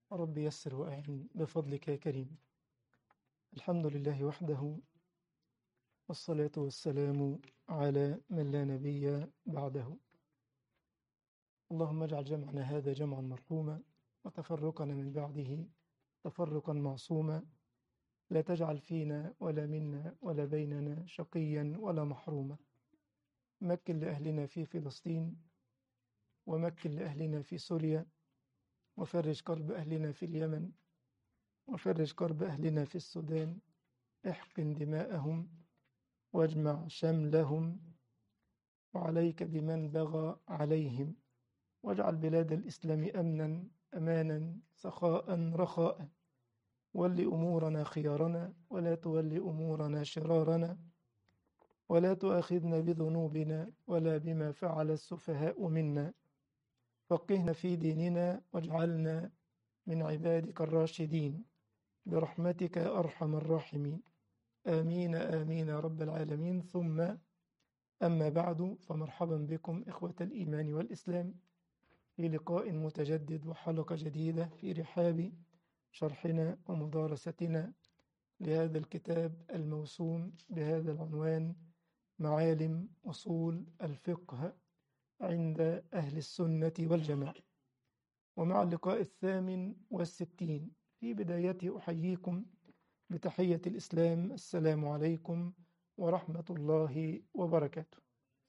رب يسر وأعن بفضلك يا كريم الحمد لله وحده والصلاة والسلام على من لا نبي بعده اللهم اجعل جمعنا هذا جمعا مرحوما وتفرقنا من بعده تفرقا معصوما لا تجعل فينا ولا منا ولا بيننا شقيا ولا محروما مكن لأهلنا في فلسطين ومكن لأهلنا في سوريا وفرج كرب أهلنا في اليمن وفرج كرب أهلنا في السودان احقن دماءهم واجمع شملهم وعليك بمن بغى عليهم واجعل بلاد الإسلام أمنا أمانا سخاء رخاء ول أمورنا خيارنا ولا تول أمورنا شرارنا ولا تؤاخذنا بذنوبنا ولا بما فعل السفهاء منا فقهنا في ديننا واجعلنا من عبادك الراشدين برحمتك يا أرحم الراحمين آمين آمين يا رب العالمين ثم أما بعد فمرحبا بكم إخوة الإيمان والإسلام في لقاء متجدد وحلقة جديدة في رحاب شرحنا ومدارستنا لهذا الكتاب الموسوم بهذا العنوان معالم أصول الفقه عند أهل السنة والجماعة ومع اللقاء الثامن والستين في بدايته أحييكم بتحية الإسلام السلام عليكم ورحمة الله وبركاته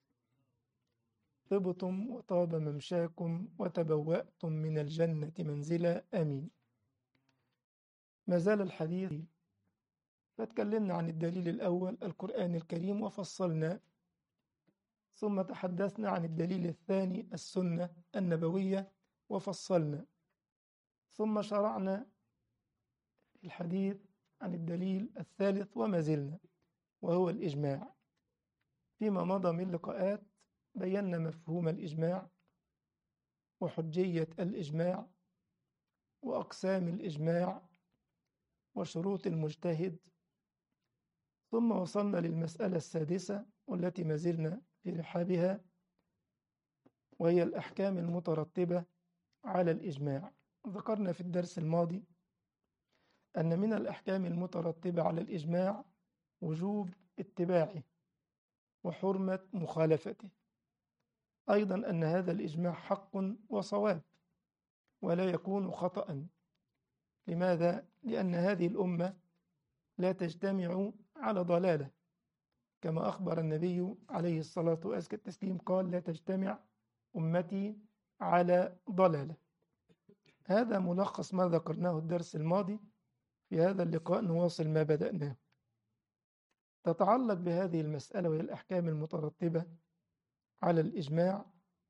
طبتم وطاب ممشاكم وتبوأتم من الجنة منزلا آمين ما زال الحديث فتكلمنا عن الدليل الأول القرآن الكريم وفصلنا ثم تحدثنا عن الدليل الثاني السنة النبوية وفصلنا ثم شرعنا في الحديث عن الدليل الثالث وما زلنا وهو الإجماع فيما مضى من لقاءات بينا مفهوم الإجماع وحجية الإجماع وأقسام الإجماع وشروط المجتهد ثم وصلنا للمسألة السادسة والتي ما زلنا في رحابها وهي الأحكام المترتبة على الإجماع ذكرنا في الدرس الماضي أن من الأحكام المترتبة على الإجماع وجوب اتباعه وحرمة مخالفته أيضا أن هذا الإجماع حق وصواب ولا يكون خطأ لماذا؟ لأن هذه الأمة لا تجتمع على ضلالة كما أخبر النبي عليه الصلاة وأزكى التسليم قال لا تجتمع أمتي على ضلالة هذا ملخص ما ذكرناه الدرس الماضي في هذا اللقاء نواصل ما بدأناه تتعلق بهذه المسألة وهي الأحكام المترتبة على الإجماع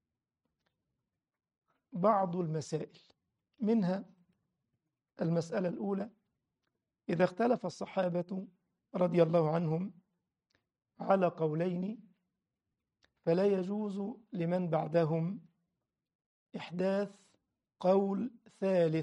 بعض المسائل منها المسألة الأولى إذا اختلف الصحابة رضي الله عنهم على قولين فلا يجوز لمن بعدهم إحداث قول ثالث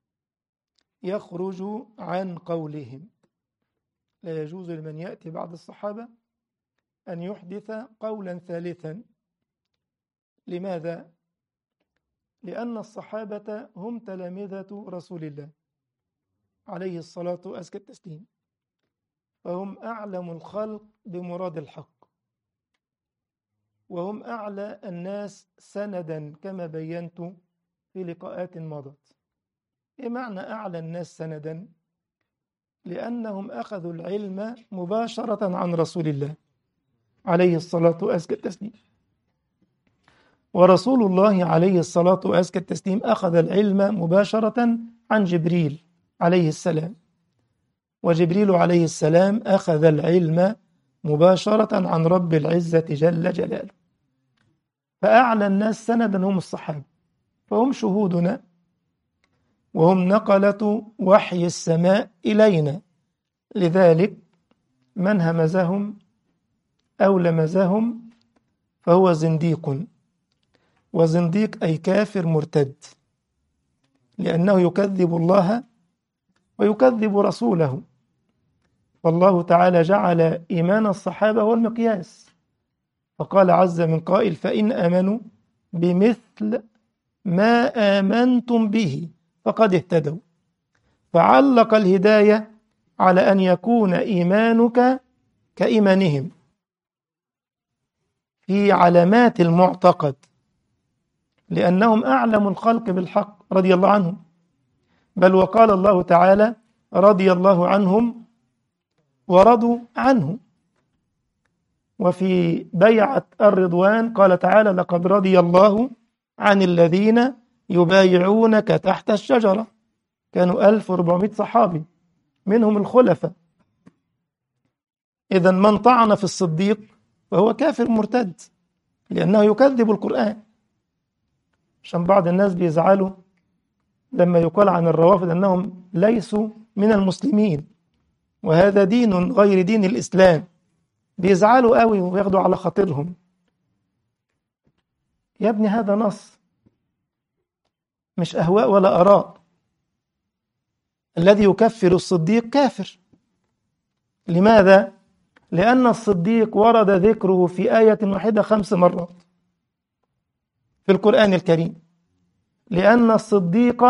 يخرج عن قولهم لا يجوز لمن يأتي بعد الصحابة أن يحدث قولا ثالثا لماذا؟ لأن الصحابة هم تلامذة رسول الله عليه الصلاة وأزكى التسليم فهم أعلم الخلق بمراد الحق وهم أعلى الناس سندا كما بينت في لقاءات مضت إيه معنى أعلى الناس سندا؟ لأنهم أخذوا العلم مباشرة عن رسول الله عليه الصلاة وأزكى التسليم ورسول الله عليه الصلاة وأزكى التسليم أخذ العلم مباشرة عن جبريل عليه السلام وجبريل عليه السلام أخذ العلم مباشرة عن رب العزة جل جلاله فأعلى الناس سندا هم الصحابة فهم شهودنا وهم نقلة وحي السماء إلينا لذلك من همزهم أو لمزهم فهو زنديق وزنديق أي كافر مرتد لأنه يكذب الله ويكذب رسوله والله تعالى جعل إيمان الصحابة هو المقياس فقال عز من قائل فإن آمنوا بمثل ما آمنتم به فقد اهتدوا فعلق الهداية على أن يكون إيمانك كإيمانهم في علامات المعتقد لأنهم أعلم الخلق بالحق رضي الله عنهم بل وقال الله تعالى رضي الله عنهم ورضوا عنه وفي بيعة الرضوان قال تعالى لقد رضي الله عن الذين يبايعونك تحت الشجرة كانوا 1400 صحابي منهم الخلفاء إذا من طعن في الصديق فهو كافر مرتد لأنه يكذب القرآن عشان بعض الناس بيزعلوا لما يقال عن الروافض أنهم ليسوا من المسلمين وهذا دين غير دين الإسلام بيزعلوا قوي وياخدوا على خاطرهم يا ابني هذا نص مش أهواء ولا آراء الذي يكفر الصديق كافر لماذا؟ لأن الصديق ورد ذكره في آية واحدة خمس مرات في القرآن الكريم لأن الصديق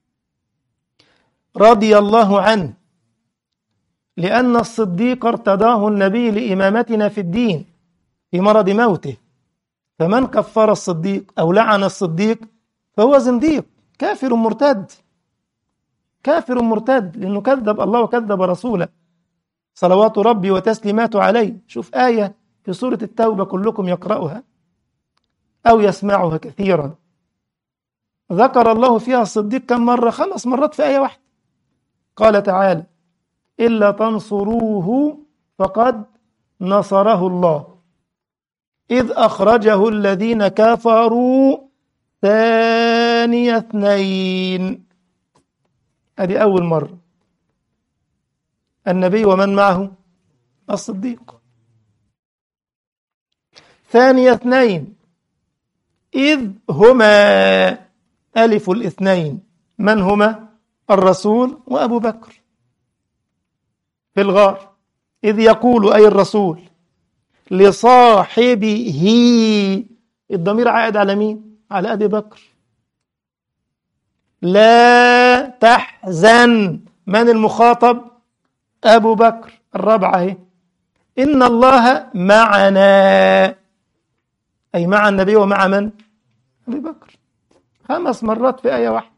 رضي الله عنه لأن الصديق ارتضاه النبي لإمامتنا في الدين في مرض موته فمن كفر الصديق أو لعن الصديق فهو زنديق كافر مرتد كافر مرتد لأنه كذب الله وكذب رسوله صلوات ربي وتسليماته عليه شوف آية في سورة التوبة كلكم يقرأها أو يسمعها كثيرا ذكر الله فيها الصديق كم مرة خمس مرات في آية واحدة قال تعالى إلا تنصروه فقد نصره الله إذ أخرجه الذين كفروا ثاني اثنين هذه أول مرة النبي ومن معه الصديق ثاني اثنين إذ هما ألف الاثنين من هما الرسول وأبو بكر في الغار إذ يقول أي الرسول لصاحبه الضمير عائد على مين؟ على أبي بكر لا تحزن من المخاطب أبو بكر الرابعة هي إن الله معنا أي مع النبي ومع من؟ أبي بكر خمس مرات في آية واحدة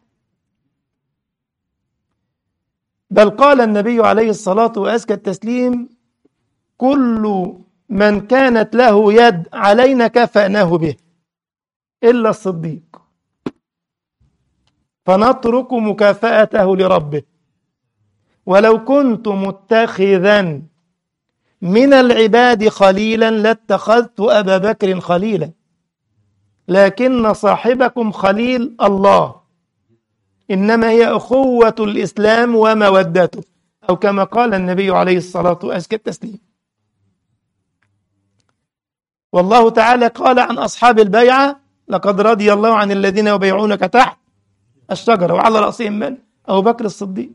بل قال النبي عليه الصلاة وأزكى التسليم كل من كانت له يد علينا كفأناه به إلا الصديق فنترك مكافأته لربه ولو كنت متخذا من العباد خليلا لاتخذت أبا بكر خليلا لكن صاحبكم خليل الله إنما هي أخوة الإسلام ومودته أو كما قال النبي عليه الصلاة وأزكى التسليم والله تعالى قال عن أصحاب البيعة لقد رضي الله عن الذين يبيعونك تحت الشجرة وعلى رأسهم من؟ أبو بكر الصديق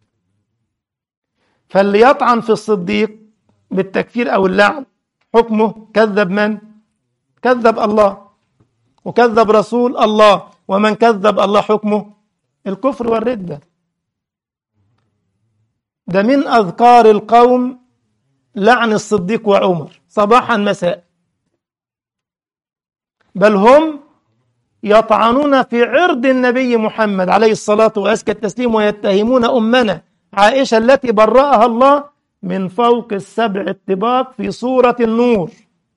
فاللي يطعن في الصديق بالتكفير أو اللعن حكمه كذب من؟ كذب الله وكذب رسول الله ومن كذب الله حكمه الكفر والردة ده من أذكار القوم لعن الصديق وعمر صباحا مساء بل هم يطعنون في عرض النبي محمد عليه الصلاة وأزكى التسليم ويتهمون أمنا عائشة التي برأها الله من فوق السبع الطباق في سورة النور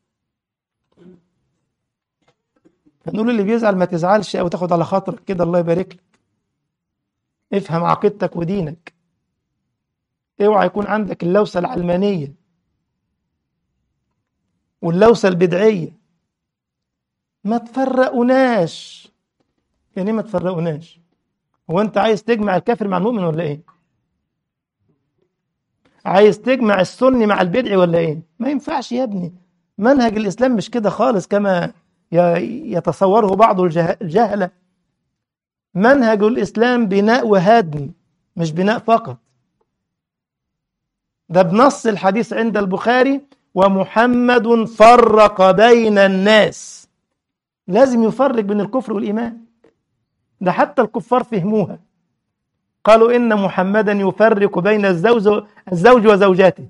فنقول اللي بيزعل ما تزعلش أو تاخد على خاطرك كده الله يبارك لك افهم عقيدتك ودينك اوعى يكون عندك اللوسة العلمانية واللوسة البدعية ما تفرقوناش يعني ما تفرقوناش هو انت عايز تجمع الكافر مع المؤمن ولا ايه عايز تجمع السني مع البدعي ولا ايه ما ينفعش يا ابني منهج الاسلام مش كده خالص كما يتصوره بعض الجهله منهج الإسلام بناء وهدم مش بناء فقط ده بنص الحديث عند البخاري ومحمد فرق بين الناس لازم يفرق بين الكفر والإيمان ده حتى الكفار فهموها قالوا إن محمدا يفرق بين الزوج الزوج وزوجاته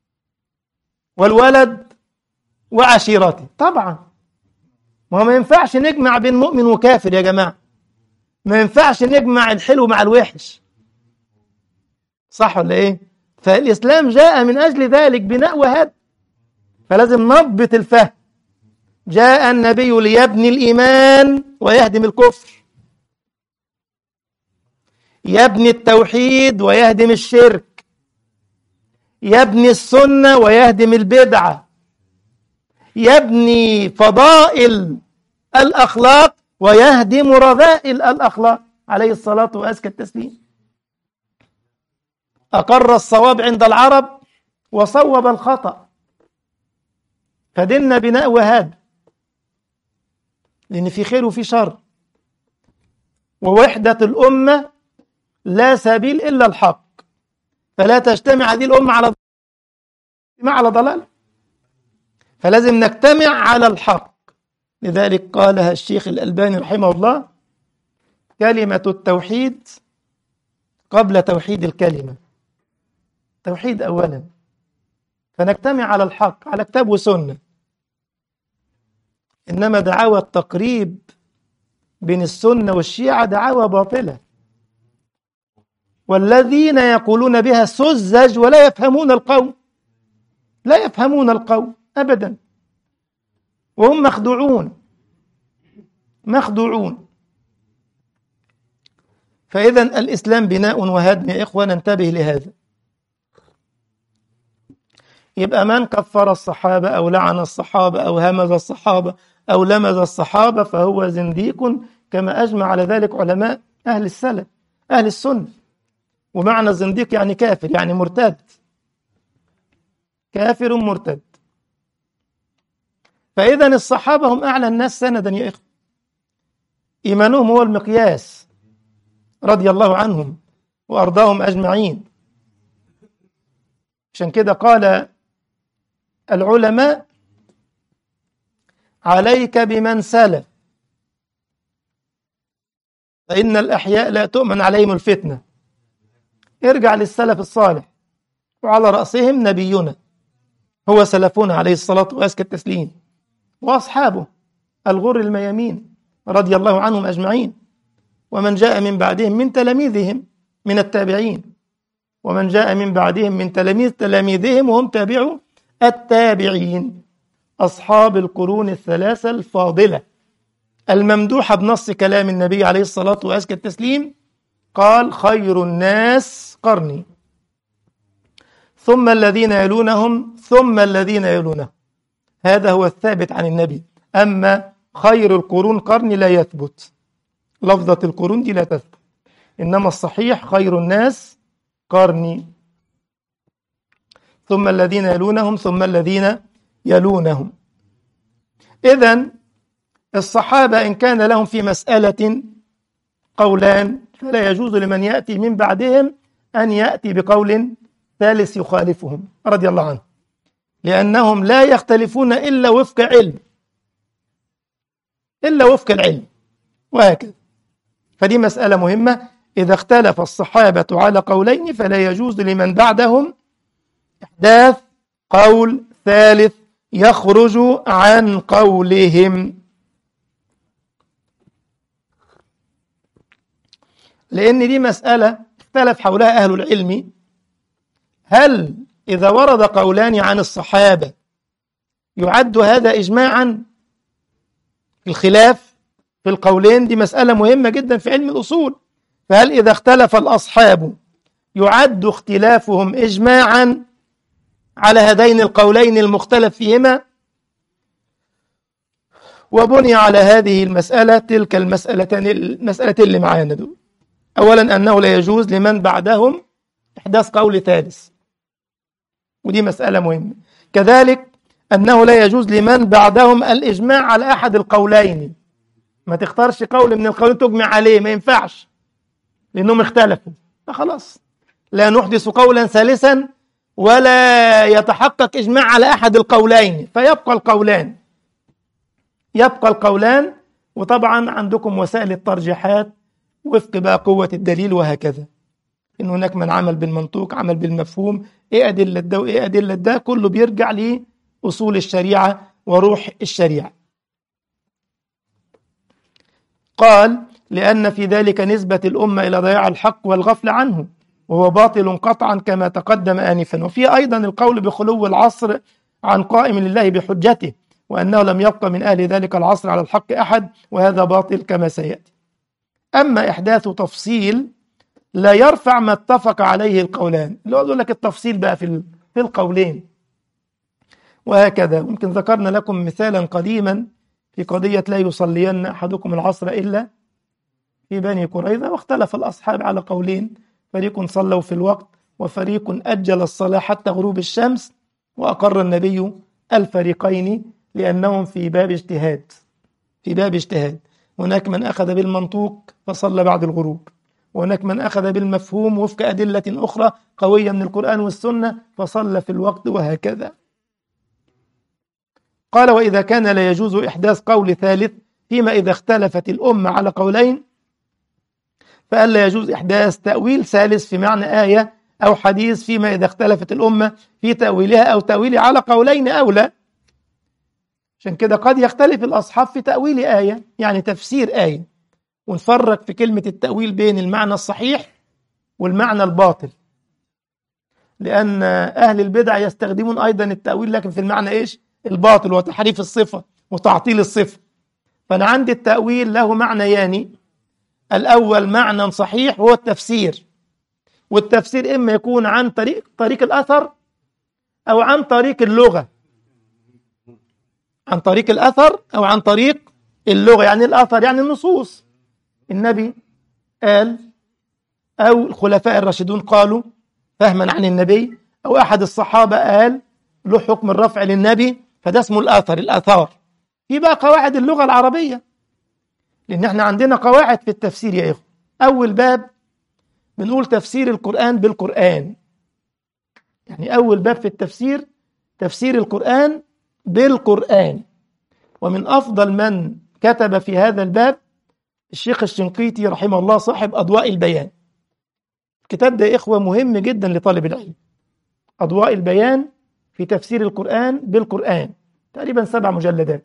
والولد وعشيرته طبعا ما هو ما ينفعش نجمع بين مؤمن وكافر يا جماعة ما ينفعش نجمع الحلو مع الوحش صح ولا ايه فالإسلام جاء من أجل ذلك بناء وهدم فلازم نضبط الفهم جاء النبي ليبني الإيمان ويهدم الكفر يبني التوحيد ويهدم الشرك يبني السنة ويهدم البدعة يبني فضائل الأخلاق ويهدم رذائل الأخلاق عليه الصلاة وأزكى التسليم أقر الصواب عند العرب وصوب الخطأ فديننا بناء وهاب لأن في خير وفي شر ووحدة الأمة لا سبيل إلا الحق فلا تجتمع هذه الأمة على على ضلال فلازم نجتمع على الحق لذلك قالها الشيخ الألباني رحمه الله كلمة التوحيد قبل توحيد الكلمة توحيد أولا فنجتمع على الحق على كتاب وسنة إنما دعاوى التقريب بين السنة والشيعة دعاوى باطلة والذين يقولون بها سذج ولا يفهمون القول لا يفهمون القول أبدا وهم مخدوعون مخدوعون فإذا الإسلام بناء وهدم يا إخوة ننتبه لهذا يبقى من كفر الصحابة أو لعن الصحابة أو همز الصحابة أو لمز الصحابة فهو زنديق كما أجمع على ذلك علماء أهل السلف أهل السنة ومعنى الزنديق يعني كافر يعني مرتد كافر مرتد فإذا الصحابة هم أعلى الناس سندا يا إخوة إيمانهم هو المقياس رضي الله عنهم وأرضاهم أجمعين عشان كده قال العلماء عليك بمن سلف فإن الأحياء لا تؤمن عليهم الفتنة ارجع للسلف الصالح وعلى رأسهم نبينا هو سلفنا عليه الصلاة وأزكى التسليم وأصحابه الغر الميامين رضي الله عنهم أجمعين ومن جاء من بعدهم من تلاميذهم من التابعين ومن جاء من بعدهم من تلاميذ تلاميذهم وهم تابعوا التابعين أصحاب القرون الثلاثة الفاضلة الممدوحة بنص كلام النبي عليه الصلاة وأزكى التسليم قال خير الناس قرني ثم الذين يلونهم ثم الذين يلونهم هذا هو الثابت عن النبي أما خير القرون قرني لا يثبت لفظة القرون دي لا تثبت إنما الصحيح خير الناس قرني ثم الذين يلونهم ثم الذين يلونهم إذا الصحابة إن كان لهم في مسألة قولان فلا يجوز لمن يأتي من بعدهم أن يأتي بقول ثالث يخالفهم رضي الله عنه لأنهم لا يختلفون إلا وفق علم إلا وفق العلم وهكذا فدي مسألة مهمة إذا اختلف الصحابة على قولين فلا يجوز لمن بعدهم إحداث قول ثالث يخرج عن قولهم لأن دي مسألة اختلف حولها أهل العلم هل إذا ورد قولان عن الصحابة يعد هذا إجماعا الخلاف في القولين دي مسألة مهمة جدا في علم الأصول فهل إذا اختلف الأصحاب يعد اختلافهم إجماعا على هذين القولين المختلف فيهما وبني على هذه المسألة تلك المسألتين المسألتين اللي معانا دول أولا أنه لا يجوز لمن بعدهم إحداث قول ثالث ودي مسألة مهمة كذلك أنه لا يجوز لمن بعدهم الإجماع على أحد القولين ما تختارش قول من القولين تجمع عليه ما ينفعش لأنهم اختلفوا فخلاص لا نحدث قولا ثالثا ولا يتحقق إجماع على أحد القولين فيبقى القولان يبقى القولان وطبعا عندكم وسائل الترجيحات وفق بقى قوة الدليل وهكذا إن هناك من عمل بالمنطوق عمل بالمفهوم إيه أدلة ده وإيه أدلة ده كله بيرجع لأصول الشريعة وروح الشريعة قال لأن في ذلك نسبة الأمة إلى ضياع الحق والغفل عنه وهو باطل قطعا كما تقدم آنفا وفي أيضا القول بخلو العصر عن قائم لله بحجته وأنه لم يبقى من أهل ذلك العصر على الحق أحد وهذا باطل كما سيأتي أما إحداث تفصيل لا يرفع ما اتفق عليه القولان اللي هو يقول لك التفصيل بقى في في القولين وهكذا ممكن ذكرنا لكم مثالا قديما في قضية لا يصلين أحدكم العصر إلا في بني قريظة واختلف الأصحاب على قولين فريق صلوا في الوقت وفريق أجل الصلاة حتى غروب الشمس وأقر النبي الفريقين لأنهم في باب اجتهاد في باب اجتهاد هناك من أخذ بالمنطوق فصلى بعد الغروب وهناك من أخذ بالمفهوم وفق أدلة أخرى قوية من القرآن والسنة فصلى في الوقت وهكذا قال وإذا كان لا يجوز إحداث قول ثالث فيما إذا اختلفت الأمة على قولين فألا يجوز إحداث تأويل ثالث في معنى آية أو حديث فيما إذا اختلفت الأمة في تأويلها أو تأويله على قولين أو لا عشان كده قد يختلف الأصحاب في تأويل آية يعني تفسير آية ونفرق في كلمة التأويل بين المعنى الصحيح والمعنى الباطل لأن أهل البدع يستخدمون أيضا التأويل لكن في المعنى إيش الباطل وتحريف الصفة وتعطيل الصفة فأنا عندي التأويل له معنيان الأول معنى صحيح هو التفسير والتفسير إما يكون عن طريق طريق الأثر أو عن طريق اللغة عن طريق الأثر أو عن طريق اللغة يعني الأثر يعني النصوص النبي قال أو الخلفاء الراشدون قالوا فهما عن النبي أو أحد الصحابة قال له حكم الرفع للنبي فده اسمه الأثر الآثار في بقى قواعد اللغة العربية لأن احنا عندنا قواعد في التفسير يا إخوة أول باب بنقول تفسير القرآن بالقرآن يعني أول باب في التفسير تفسير القرآن بالقرآن ومن أفضل من كتب في هذا الباب الشيخ الشنقيطي رحمه الله صاحب أضواء البيان الكتاب ده يا إخوة مهم جدا لطالب العلم أضواء البيان في تفسير القرآن بالقرآن تقريبا سبع مجلدات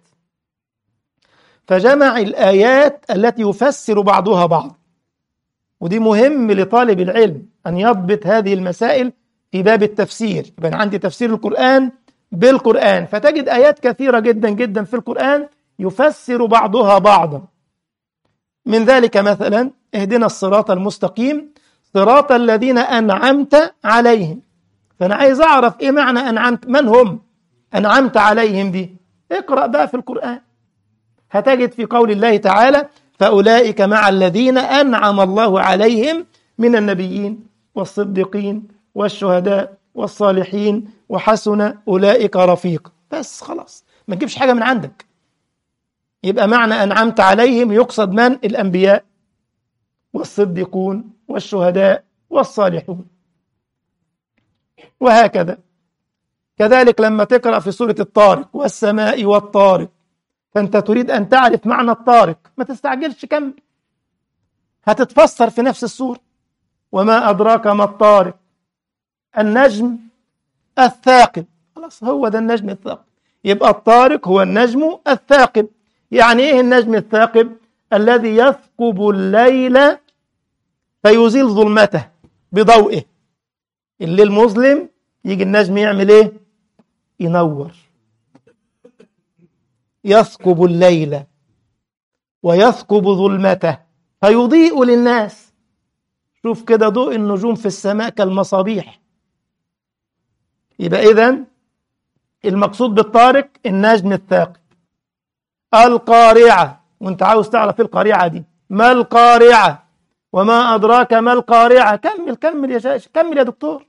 فجمع الآيات التي يفسر بعضها بعض ودي مهم لطالب العلم أن يضبط هذه المسائل في باب التفسير يبقى عندي تفسير القرآن بالقرآن فتجد آيات كثيرة جدا جدا في القرآن يفسر بعضها بعضا من ذلك مثلا اهدنا الصراط المستقيم صراط الذين أنعمت عليهم فأنا عايز أعرف إيه معنى أنعمت من هم أنعمت عليهم دي اقرأ بقى في القرآن هتجد في قول الله تعالى فأولئك مع الذين أنعم الله عليهم من النبيين والصديقين والشهداء والصالحين وحسن أولئك رفيق بس خلاص ما تجيبش حاجة من عندك يبقى معنى أنعمت عليهم يقصد من الأنبياء والصديقون والشهداء والصالحون وهكذا كذلك لما تقرأ في سورة الطارق والسماء والطارق فأنت تريد أن تعرف معنى الطارق ما تستعجلش كمل هتتفسر في نفس السورة وما أدراك ما الطارق النجم الثاقب خلاص هو ده النجم الثاقب يبقى الطارق هو النجم الثاقب يعني ايه النجم الثاقب الذي يثقب الليل فيزيل ظلمته بضوئه الليل مظلم يجي النجم يعمل ايه ينور يثقب الليل ويثقب ظلمته فيضيء للناس شوف كده ضوء النجوم في السماء كالمصابيح يبقى إذا المقصود بالطارق النجم الثاقب القارعة وانت عاوز تعرف ايه القارعة دي ما القارعة وما أدراك ما القارعة كمل كمل يا شاش كمل يا دكتور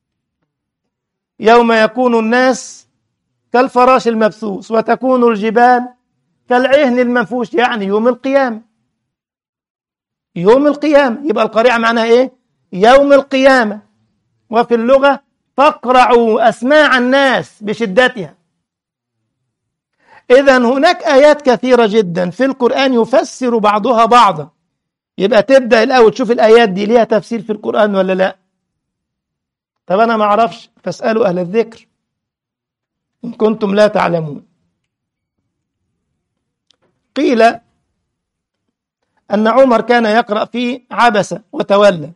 يوم يكون الناس كالفراش المبثوث وتكون الجبال كالعهن المنفوش يعني يوم القيامة يوم القيامة يبقى القارعة معناها ايه يوم القيامة وفي اللغة تقرع أسماع الناس بشدتها إذا هناك آيات كثيرة جدا في القرآن يفسر بعضها بعضا يبقى تبدأ الأول تشوف الآيات دي ليها تفسير في القرآن ولا لا طب أنا ما أعرفش فاسألوا أهل الذكر إن كنتم لا تعلمون قيل أن عمر كان يقرأ في عبس وتولى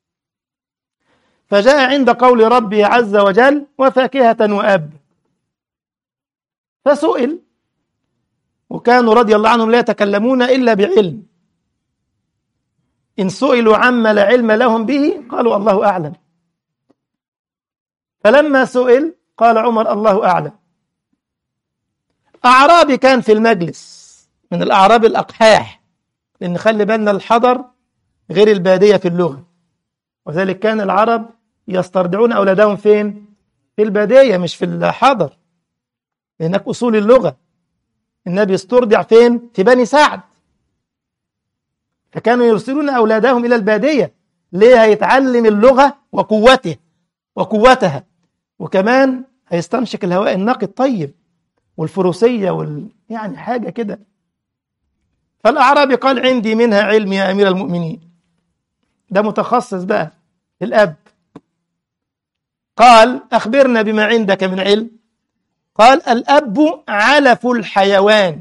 فجاء عند قول ربه عز وجل وفاكهة وأب فسئل وكانوا رضي الله عنهم لا يتكلمون إلا بعلم إن سئلوا عما لا علم لهم به قالوا الله أعلم فلما سئل قال عمر الله أعلم أعرابي كان في المجلس من الأعراب الأقحاح لأن خلي بالنا الحضر غير البادية في اللغة وذلك كان العرب يسترضعون أولادهم فين؟ في البادية مش في الحضر هناك أصول اللغة النبي استرضع فين؟ في بني سعد فكانوا يرسلون أولادهم إلى البادية ليه هيتعلم اللغة وقوته وقوتها وكمان هيستنشق الهواء النقي الطيب والفروسية وال... يعني حاجة كده فالأعرابي قال عندي منها علم يا أمير المؤمنين ده متخصص بقى الأب قال أخبرنا بما عندك من علم قال الأب علف الحيوان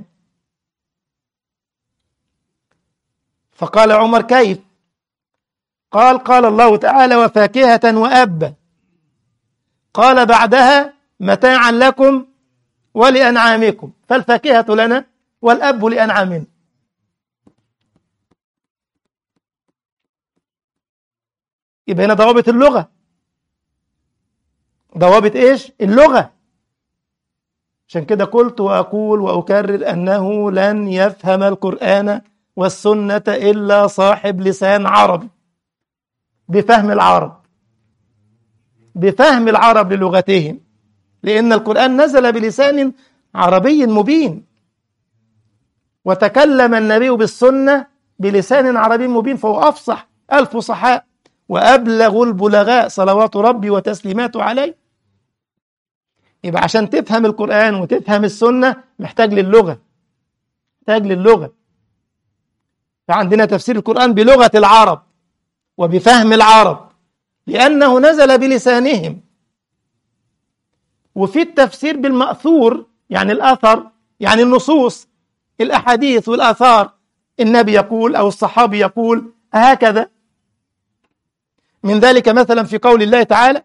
فقال عمر كيف قال قال الله تعالى وفاكهة وأب قال بعدها متاعا لكم ولأنعامكم فالفاكهة لنا والأب لأنعامنا يبقى هنا ضوابط اللغة ضوابط ايش اللغة عشان كده قلت وأقول وأكرر أنه لن يفهم القرآن والسنة إلا صاحب لسان عربي بفهم العرب بفهم العرب للغتهم لأن القرآن نزل بلسان عربي مبين وتكلم النبي بالسنة بلسان عربي مبين فهو أفصح الفصحاء وأبلغ البلغاء صلوات ربي وتسليماته عليه يبقى عشان تفهم القرآن وتفهم السنة محتاج للغة محتاج للغة فعندنا تفسير القرآن بلغة العرب وبفهم العرب لأنه نزل بلسانهم وفي التفسير بالمأثور يعني الأثر يعني النصوص الأحاديث والآثار النبي يقول أو الصحابي يقول هكذا من ذلك مثلا في قول الله تعالى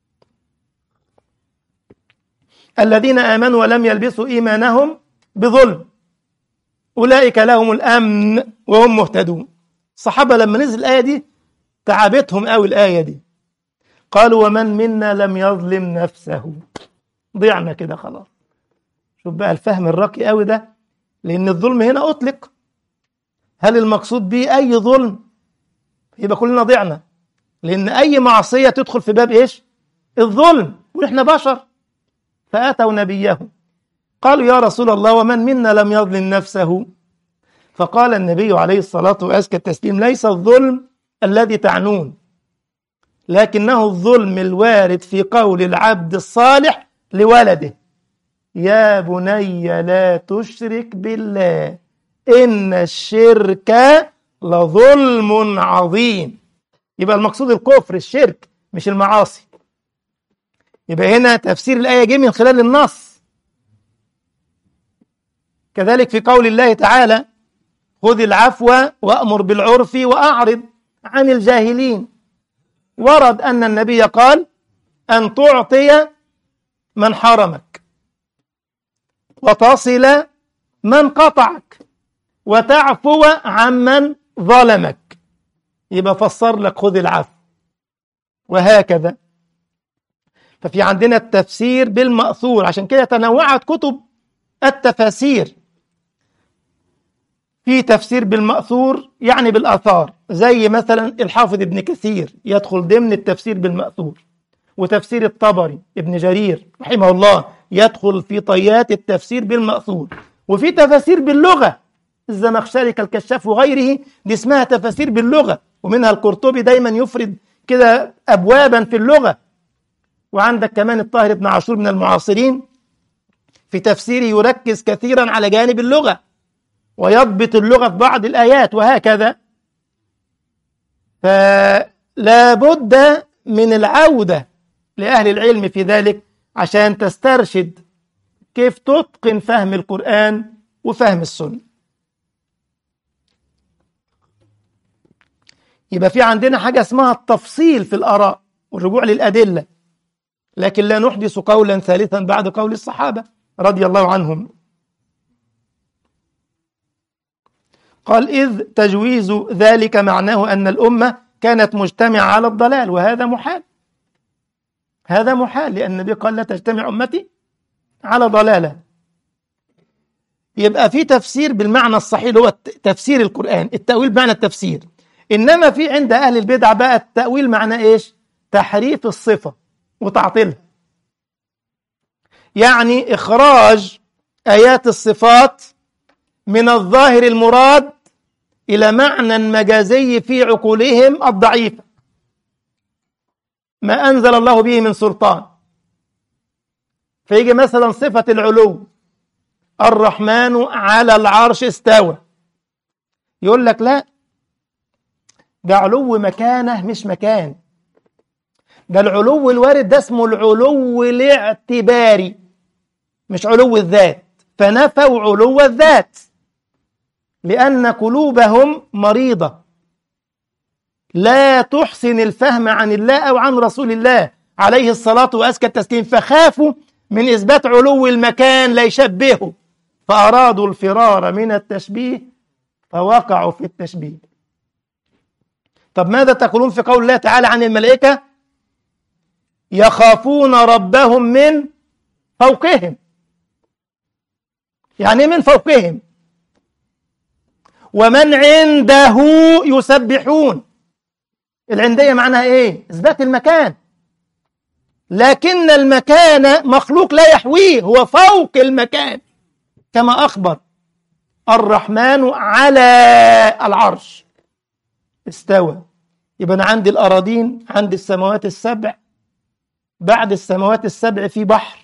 الذين آمنوا ولم يلبسوا إيمانهم بظلم أولئك لهم الأمن وهم مهتدون الصحابة لما نزل الآية دي تعبتهم قوي الآية دي قالوا ومن منا لم يظلم نفسه ضيعنا كده خلاص شوف بقى الفهم الراقي قوي ده لأن الظلم هنا أطلق هل المقصود به أي ظلم يبقى كلنا ضيعنا لأن أي معصية تدخل في باب إيش الظلم وإحنا بشر فأتوا نبيه قالوا يا رسول الله ومن منا لم يظلم نفسه فقال النبي عليه الصلاة وأزكى التسليم ليس الظلم الذي تعنون لكنه الظلم الوارد في قول العبد الصالح لولده يا بني لا تشرك بالله إن الشرك لظلم عظيم يبقى المقصود الكفر الشرك مش المعاصي يبقى هنا تفسير الآية جه من خلال النص كذلك في قول الله تعالى خذ العفو وأمر بالعرف وأعرض عن الجاهلين ورد أن النبي قال أن تعطي من حرمك وتصل من قطعك وتعفو عمن ظلمك يبقى فسر لك خذ العفو وهكذا ففي عندنا التفسير بالمأثور عشان كده تنوعت كتب التفاسير في تفسير بالمأثور يعني بالآثار زي مثلا الحافظ ابن كثير يدخل ضمن التفسير بالمأثور وتفسير الطبري ابن جرير رحمه الله يدخل في طيات التفسير بالمأثور وفي تفاسير باللغة الزمخشري كالكشاف وغيره دي اسمها تفاسير باللغة ومنها القرطبي دايما يفرد كده أبوابا في اللغة وعندك كمان الطاهر بن عاشور من المعاصرين في تفسيره يركز كثيرا على جانب اللغة ويضبط اللغة في بعض الآيات وهكذا فلا بد من العودة لأهل العلم في ذلك عشان تسترشد كيف تتقن فهم القرآن وفهم السنة يبقى في عندنا حاجة اسمها التفصيل في الآراء والرجوع للأدلة لكن لا نحدث قولا ثالثا بعد قول الصحابة رضي الله عنهم قال إذ تجويز ذلك معناه أن الأمة كانت مجتمعة على الضلال وهذا محال هذا محال لأن النبي قال لا تجتمع أمتي على ضلالة يبقى في تفسير بالمعنى الصحيح هو تفسير القرآن التأويل بمعنى التفسير إنما في عند أهل البدع بقى التأويل معنى إيش تحريف الصفة وتعطيلها يعني إخراج آيات الصفات من الظاهر المراد إلى معنى مجازي في عقولهم الضعيفة ما أنزل الله به من سلطان فيجي مثلا صفة العلو الرحمن على العرش استوى يقول لك لا ده علو مكانه مش مكان ده العلو الوارد ده اسمه العلو الاعتباري مش علو الذات فنفوا علو الذات لأن قلوبهم مريضة لا تحسن الفهم عن الله أو عن رسول الله عليه الصلاة وأزكى التسليم فخافوا من إثبات علو المكان ليشبهه فأرادوا الفرار من التشبيه فوقعوا في التشبيه طب ماذا تقولون في قول الله تعالى عن الملائكة يخافون ربهم من فوقهم يعني من فوقهم ومن عنده يسبحون العندية معناها ايه اثبات المكان لكن المكان مخلوق لا يحويه هو فوق المكان كما أخبر الرحمن على العرش استوى يبقى أنا عندي الأراضين عندي السماوات السبع بعد السماوات السبع في بحر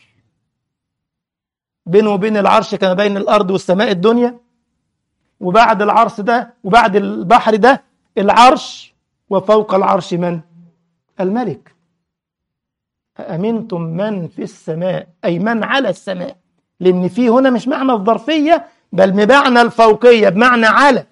بينه وبين العرش كما بين الأرض والسماء الدنيا وبعد العرش ده وبعد البحر ده العرش وفوق العرش من؟ الملك أأمنتم من في السماء أي من على السماء لأن في هنا مش معنى الظرفية بل بمعنى الفوقية بمعنى على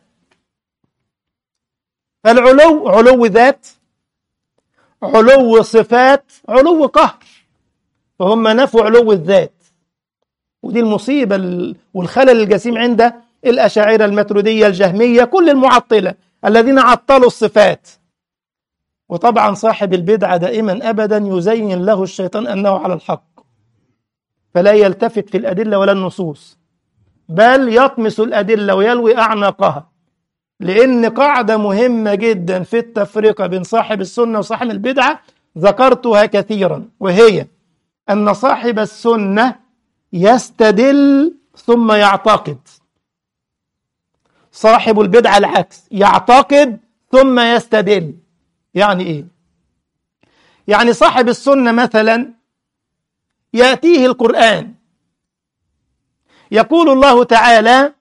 العلو علو ذات علو صفات علو قهر فهم نفوا علو الذات ودي المصيبة والخلل الجسيم عند الأشاعرة المتردية الجهمية كل المعطلة الذين عطلوا الصفات وطبعا صاحب البدعة دائما أبدا يزين له الشيطان أنه على الحق فلا يلتفت في الأدلة ولا النصوص بل يطمس الأدلة ويلوي أعناقها لأن قاعدة مهمة جدا في التفرقة بين صاحب السنة وصاحب البدعة ذكرتها كثيرا وهي أن صاحب السنة يستدل ثم يعتقد صاحب البدعة العكس يعتقد ثم يستدل يعني ايه يعني صاحب السنة مثلا يأتيه القرآن يقول الله تعالى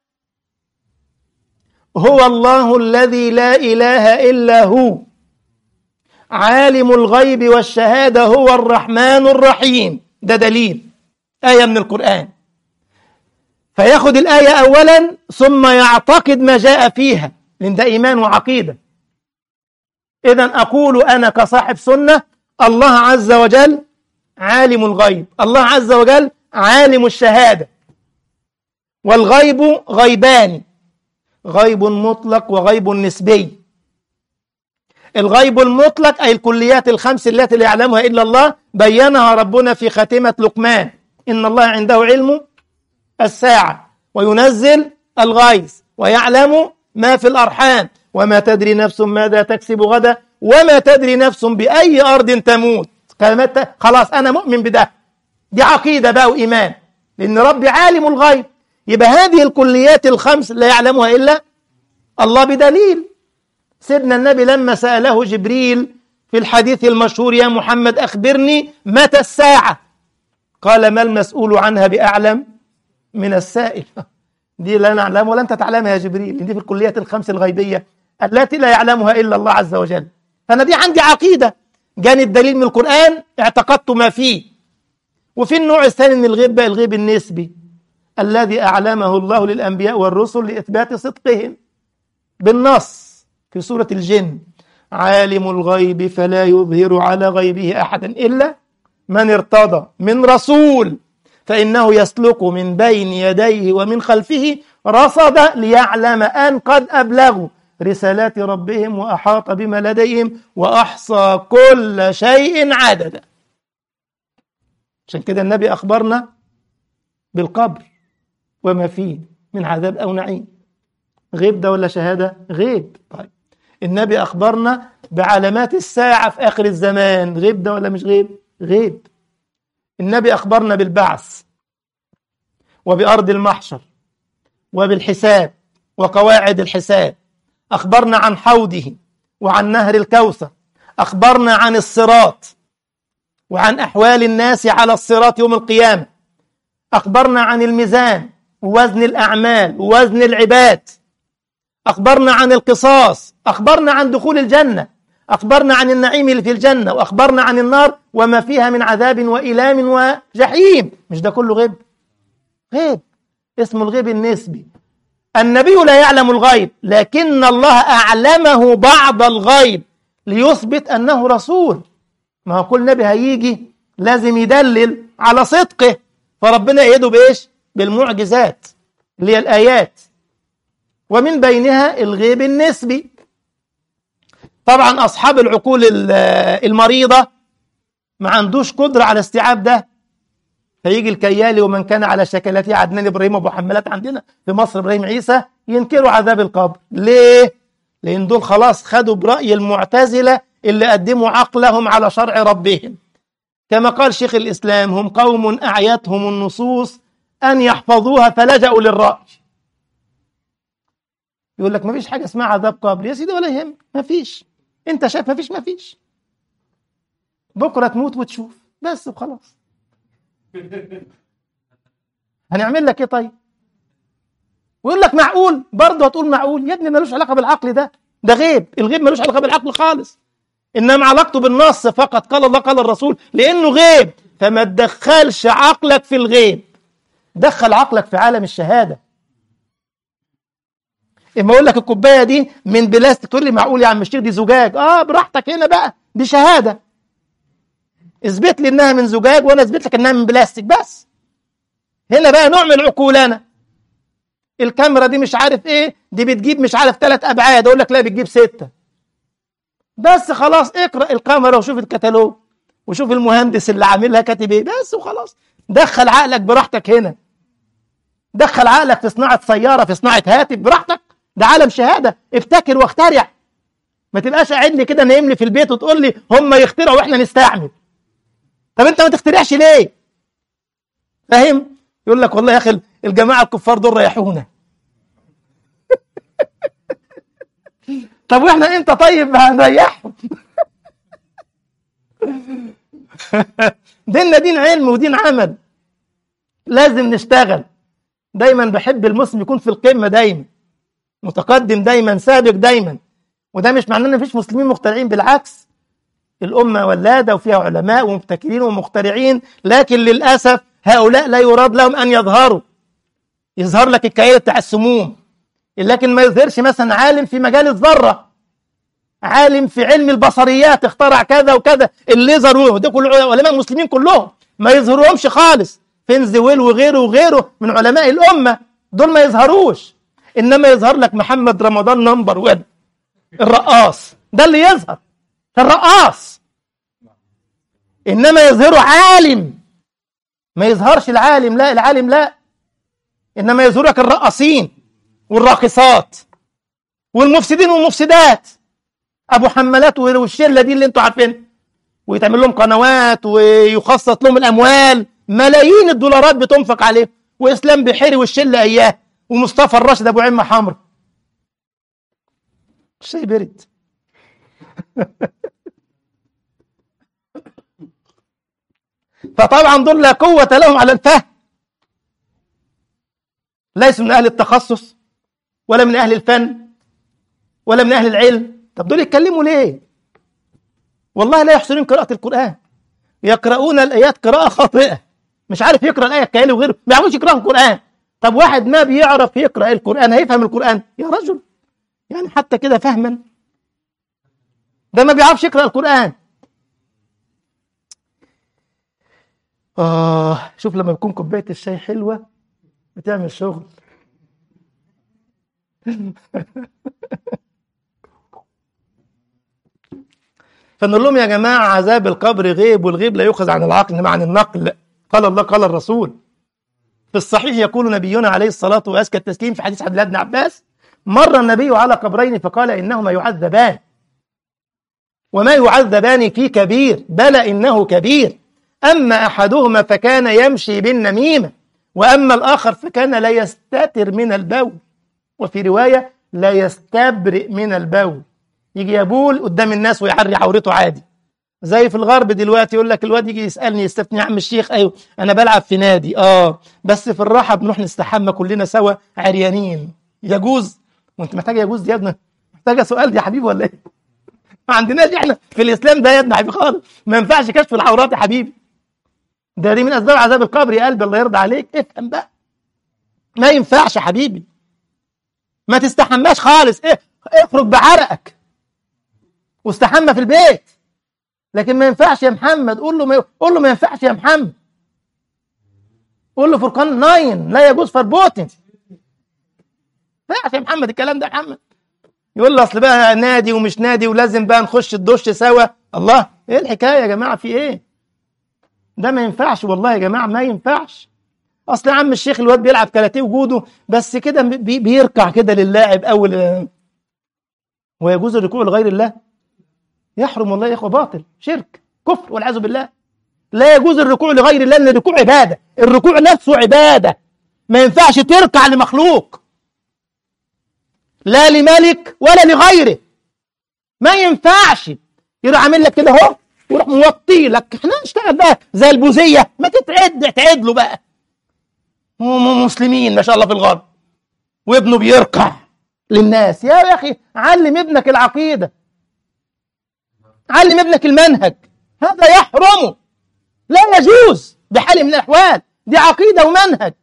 هو الله الذي لا إله إلا هو عالم الغيب والشهادة هو الرحمن الرحيم ده دليل آية من القرآن فياخد الآية أولا ثم يعتقد ما جاء فيها لأن ده إيمان وعقيدة إذا أقول أنا كصاحب سنة الله عز وجل عالم الغيب الله عز وجل عالم الشهادة والغيب غيبان غيب مطلق وغيب نسبي الغيب المطلق أي الكليات الخمس التي لا يعلمها إلا الله بينها ربنا في خاتمة لقمان إن الله عنده علم الساعة وينزل الغيث ويعلم ما في الأرحام وما تدري نفس ماذا تكسب غدا وما تدري نفس بأي أرض تموت خلاص أنا مؤمن بده دي عقيدة بقى وإيمان لأن ربي عالم الغيب يبقى هذه الكليات الخمس لا يعلمها إلا الله بدليل سيدنا النبي لما سأله جبريل في الحديث المشهور يا محمد أخبرني متى الساعة قال ما المسؤول عنها بأعلم من السائل دي لا نعلم ولا أنت تعلمها يا جبريل دي في الكليات الخمس الغيبية التي لا يعلمها إلا الله عز وجل فأنا دي عندي عقيدة جاني الدليل من القرآن اعتقدت ما فيه وفي النوع الثاني من الغيب بقى الغيب النسبي الذي أعلمه الله للأنبياء والرسل لإثبات صدقهم بالنص في سورة الجن عالم الغيب فلا يظهر على غيبه أحدا إلا من ارتضى من رسول فإنه يسلك من بين يديه ومن خلفه رصد ليعلم أن قد أبلغوا رسالات ربهم وأحاط بما لديهم وأحصى كل شيء عددا عشان كده النبي أخبرنا بالقبر وما فيه من عذاب أو نعيم غيب ده ولا شهادة غيب طيب النبي أخبرنا بعلامات الساعة في آخر الزمان غيب ده ولا مش غيب غيب النبي أخبرنا بالبعث وبأرض المحشر وبالحساب وقواعد الحساب أخبرنا عن حوضه وعن نهر الكوثر أخبرنا عن الصراط وعن أحوال الناس على الصراط يوم القيامة أخبرنا عن الميزان ووزن الأعمال ووزن العباد أخبرنا عن القصاص أخبرنا عن دخول الجنة أخبرنا عن النعيم اللي في الجنة وأخبرنا عن النار وما فيها من عذاب وإلام وجحيم مش ده كله غيب غيب اسمه الغيب النسبي النبي لا يعلم الغيب لكن الله أعلمه بعض الغيب ليثبت أنه رسول ما هو كل نبي هيجي لازم يدلل على صدقه فربنا يأيده بإيش بالمعجزات اللي هي الآيات ومن بينها الغيب النسبي طبعا أصحاب العقول المريضة ما عندوش قدرة على استيعاب ده فيجي الكيالي ومن كان على شكلته عدنان إبراهيم أبو حمالات عندنا في مصر إبراهيم عيسى ينكروا عذاب القبر ليه؟ لأن دول خلاص خدوا برأي المعتزلة اللي قدموا عقلهم على شرع ربهم كما قال شيخ الإسلام هم قوم أعيتهم النصوص أن يحفظوها فلجأوا للرأي يقول لك ما فيش حاجة اسمها عذاب قبر يا سيدي ولا يهم ما فيش انت شايف ما فيش ما فيش بكرة تموت وتشوف بس وخلاص هنعمل لك ايه طيب ويقول لك معقول برضه هتقول معقول يا ابني ملوش علاقة بالعقل ده ده غيب الغيب ملوش علاقة بالعقل خالص إنما علاقته بالنص فقط قال الله قال الرسول لأنه غيب فما تدخلش عقلك في الغيب دخل عقلك في عالم الشهادة اما اقول لك الكوبايه دي من بلاستيك تقول لي معقول يا عم الشيخ دي زجاج اه براحتك هنا بقى دي شهاده اثبت لي انها من زجاج وانا اثبت لك انها من بلاستيك بس هنا بقى نعمل عقولنا الكاميرا دي مش عارف ايه دي بتجيب مش عارف ثلاث ابعاد اقول لك لا بتجيب سته بس خلاص اقرا الكاميرا وشوف الكتالوج وشوف المهندس اللي عاملها كاتب ايه بس وخلاص دخل عقلك براحتك هنا دخل عقلك في صناعه سياره في صناعه هاتف براحتك ده عالم شهاده ابتكر واخترع ما تبقاش قاعد لي كده نايم لي في البيت وتقول لي هم يخترعوا واحنا نستعمل طب انت ما تخترعش ليه فاهم يقول لك والله يا اخي الجماعه الكفار دول ريحونا طب واحنا امتى طيب هنريحهم ديننا دين علم ودين عمل لازم نشتغل دايما بحب المسلم يكون في القمه دايما متقدم دايما سابق دايما وده مش معناه ان مفيش مسلمين مخترعين بالعكس الامه ولاده وفيها علماء ومبتكرين ومخترعين لكن للاسف هؤلاء لا يراد لهم ان يظهروا يظهر لك الكيان بتاع السموم لكن ما يظهرش مثلا عالم في مجال الذره عالم في علم البصريات اخترع كذا وكذا الليزر وده كل علماء المسلمين كلهم ما يظهرهمش خالص فينزويل وغيره وغيره من علماء الامه دول ما يظهروش انما يظهر لك محمد رمضان نمبر 1 الرقاص ده اللي يظهر الرقاص انما يظهره عالم ما يظهرش العالم لا العالم لا انما يظهرك الرقاصين والراقصات والمفسدين والمفسدات ابو حمالات والشله دي اللي انتوا عارفين ويتعمل لهم قنوات ويخصص لهم الاموال ملايين الدولارات بتنفق عليه واسلام بحيري والشله اياه ومصطفى الراشد ابو عمه حمر شيء برد فطبعا دول لا قوة لهم على الفهم ليسوا من أهل التخصص ولا من أهل الفن ولا من أهل العلم طب دول يتكلموا ليه والله لا يحسنون قراءة القرآن يقرؤون الآيات قراءة خاطئة مش عارف يقرأ الآية كاله وغيره ما يعرفوش يقرأوا القرآن طب واحد ما بيعرف يقرأ القرآن هيفهم القرآن يا رجل يعني حتى كده فهما ده ما بيعرفش يقرأ القرآن آه شوف لما بيكون كوباية الشاي حلوة بتعمل شغل فنقول لهم يا جماعة عذاب القبر غيب والغيب لا يؤخذ عن العقل إنما عن النقل قال الله قال الرسول في الصحيح يقول نبينا عليه الصلاة وأزكى التسليم في حديث عبد الله بن عباس مر النبي على قبرين فقال إنهما يعذبان وما يعذبان في كبير بلى إنه كبير أما أحدهما فكان يمشي بالنميمة وأما الآخر فكان لا يستتر من البول وفي رواية لا يستبرئ من البول يجي يبول قدام الناس ويحري عورته عادي زي في الغرب دلوقتي يقول لك الواد يجي يسالني يستفتني يا عم الشيخ ايوه انا بلعب في نادي اه بس في الراحه بنروح نستحمى كلنا سوا عريانين يجوز وانت محتاج يجوز دي يا ابني محتاجه سؤال دي يا حبيبي ولا ايه ما عندناش احنا في الاسلام ده يا ابني حبيبي خالص ما ينفعش كشف العورات يا حبيبي ده دي من اسباب عذاب القبر يا قلبي الله يرضى عليك افهم بقى ما ينفعش يا حبيبي ما تستحماش خالص ايه اخرج بعرقك واستحمى في البيت لكن ما ينفعش يا محمد قول له ما قول له ما ينفعش يا محمد قول له فرقان 9 لا يجوز فربوتن ما ينفعش يا محمد الكلام ده يا محمد يقول له اصل بقى نادي ومش نادي ولازم بقى نخش الدش سوا الله ايه الحكايه يا جماعه في ايه ده ما ينفعش والله يا جماعه ما ينفعش اصل يا عم الشيخ الواد بيلعب كاراتيه وجوده بس كده بي بيركع كده للاعب اول ويجوز الركوع لغير الله يحرم والله يا اخوه باطل شرك كفر والعياذ بالله لا يجوز الركوع لغير الله لان الركوع عباده الركوع نفسه عباده ما ينفعش تركع لمخلوق لا لملك ولا لغيره ما ينفعش يروح عامل لك كده اهو ويروح موطي لك احنا نشتغل بقى زي البوذيه ما تتعد تعد له بقى هم مسلمين ما شاء الله في الغرب وابنه بيركع للناس يا اخي علم ابنك العقيده علم ابنك المنهج هذا يحرم لا يجوز بحال من الاحوال دي عقيده ومنهج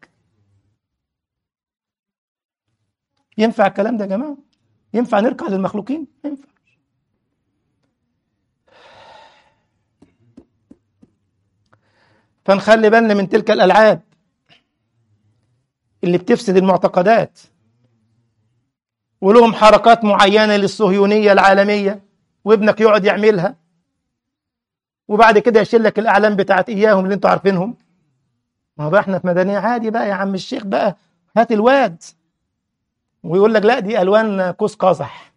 ينفع الكلام ده يا جماعه ينفع نركع للمخلوقين ينفع فنخلي بالنا من تلك الالعاب اللي بتفسد المعتقدات ولهم حركات معينه للصهيونيه العالميه وابنك يقعد يعملها وبعد كده يشيل لك الاعلام بتاعت اياهم اللي انتوا عارفينهم ما هو بقى احنا في مدنيه عادي بقى يا عم الشيخ بقى هات الواد ويقول لك لا دي الوان قوس قزح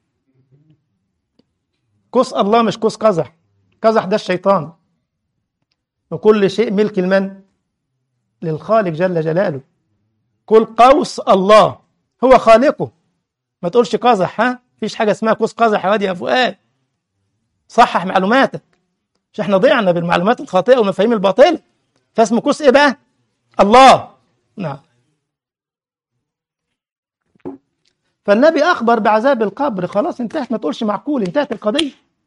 قوس الله مش قوس قزح قزح ده الشيطان وكل شيء ملك المن للخالق جل جلاله كل قوس الله هو خالقه ما تقولش قزح ها فيش حاجه اسمها قوس قزح يا واد يا فؤاد صحح معلوماتك مش احنا ضيعنا بالمعلومات الخاطئه والمفاهيم الباطله فاسمه قوس ايه بقى الله نعم فالنبي اخبر بعذاب القبر خلاص انتهت ما تقولش معقول انتهت القضيه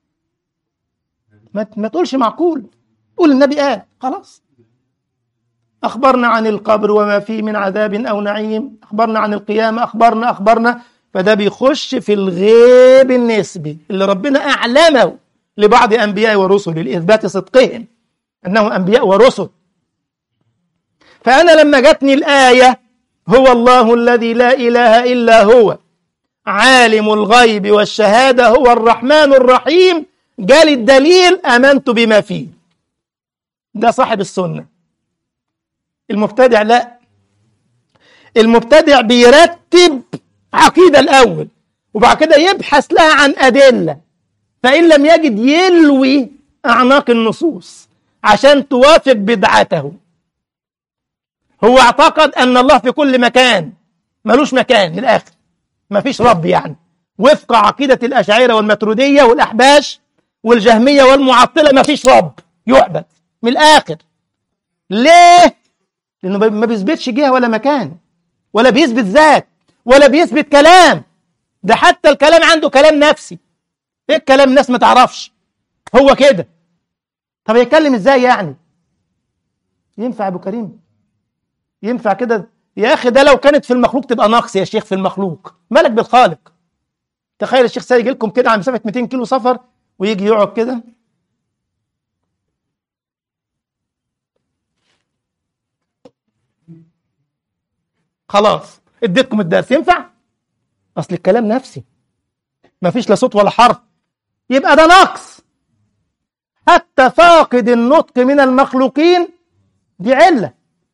ما ما تقولش معقول قول النبي قال خلاص اخبرنا عن القبر وما فيه من عذاب او نعيم اخبرنا عن القيامه اخبرنا اخبرنا فده بيخش في الغيب النسبي اللي ربنا اعلمه لبعض انبياء ورسله لاثبات صدقهم انهم انبياء ورسل فانا لما جاتني الايه هو الله الذي لا اله الا هو عالم الغيب والشهاده هو الرحمن الرحيم جالي الدليل امنت بما فيه ده صاحب السنه المبتدع لا المبتدع بيرتب عقيده الاول وبعد كده يبحث لها عن ادله فان لم يجد يلوي اعناق النصوص عشان توافق بدعته هو اعتقد ان الله في كل مكان ملوش مكان من الاخر مفيش رب يعني وفق عقيده الاشاعره والماتروديه والاحباش والجهميه والمعطله مفيش رب يعبد من الاخر ليه لانه ما بيثبتش جهه ولا مكان ولا بيثبت ذات ولا بيثبت كلام ده حتى الكلام عنده كلام نفسي ايه الكلام ناس ما تعرفش هو كده طب يتكلم ازاي يعني ينفع ابو كريم ينفع كده يا اخي ده لو كانت في المخلوق تبقى نقص يا شيخ في المخلوق مالك بالخالق تخيل الشيخ سيد يجي لكم كده على مسافه 200 كيلو سفر ويجي يقعد كده خلاص اديتكم الدرس ينفع اصل الكلام نفسي مفيش لا صوت ولا حرف يبقى ده نقص حتى فاقد النطق من المخلوقين دي عله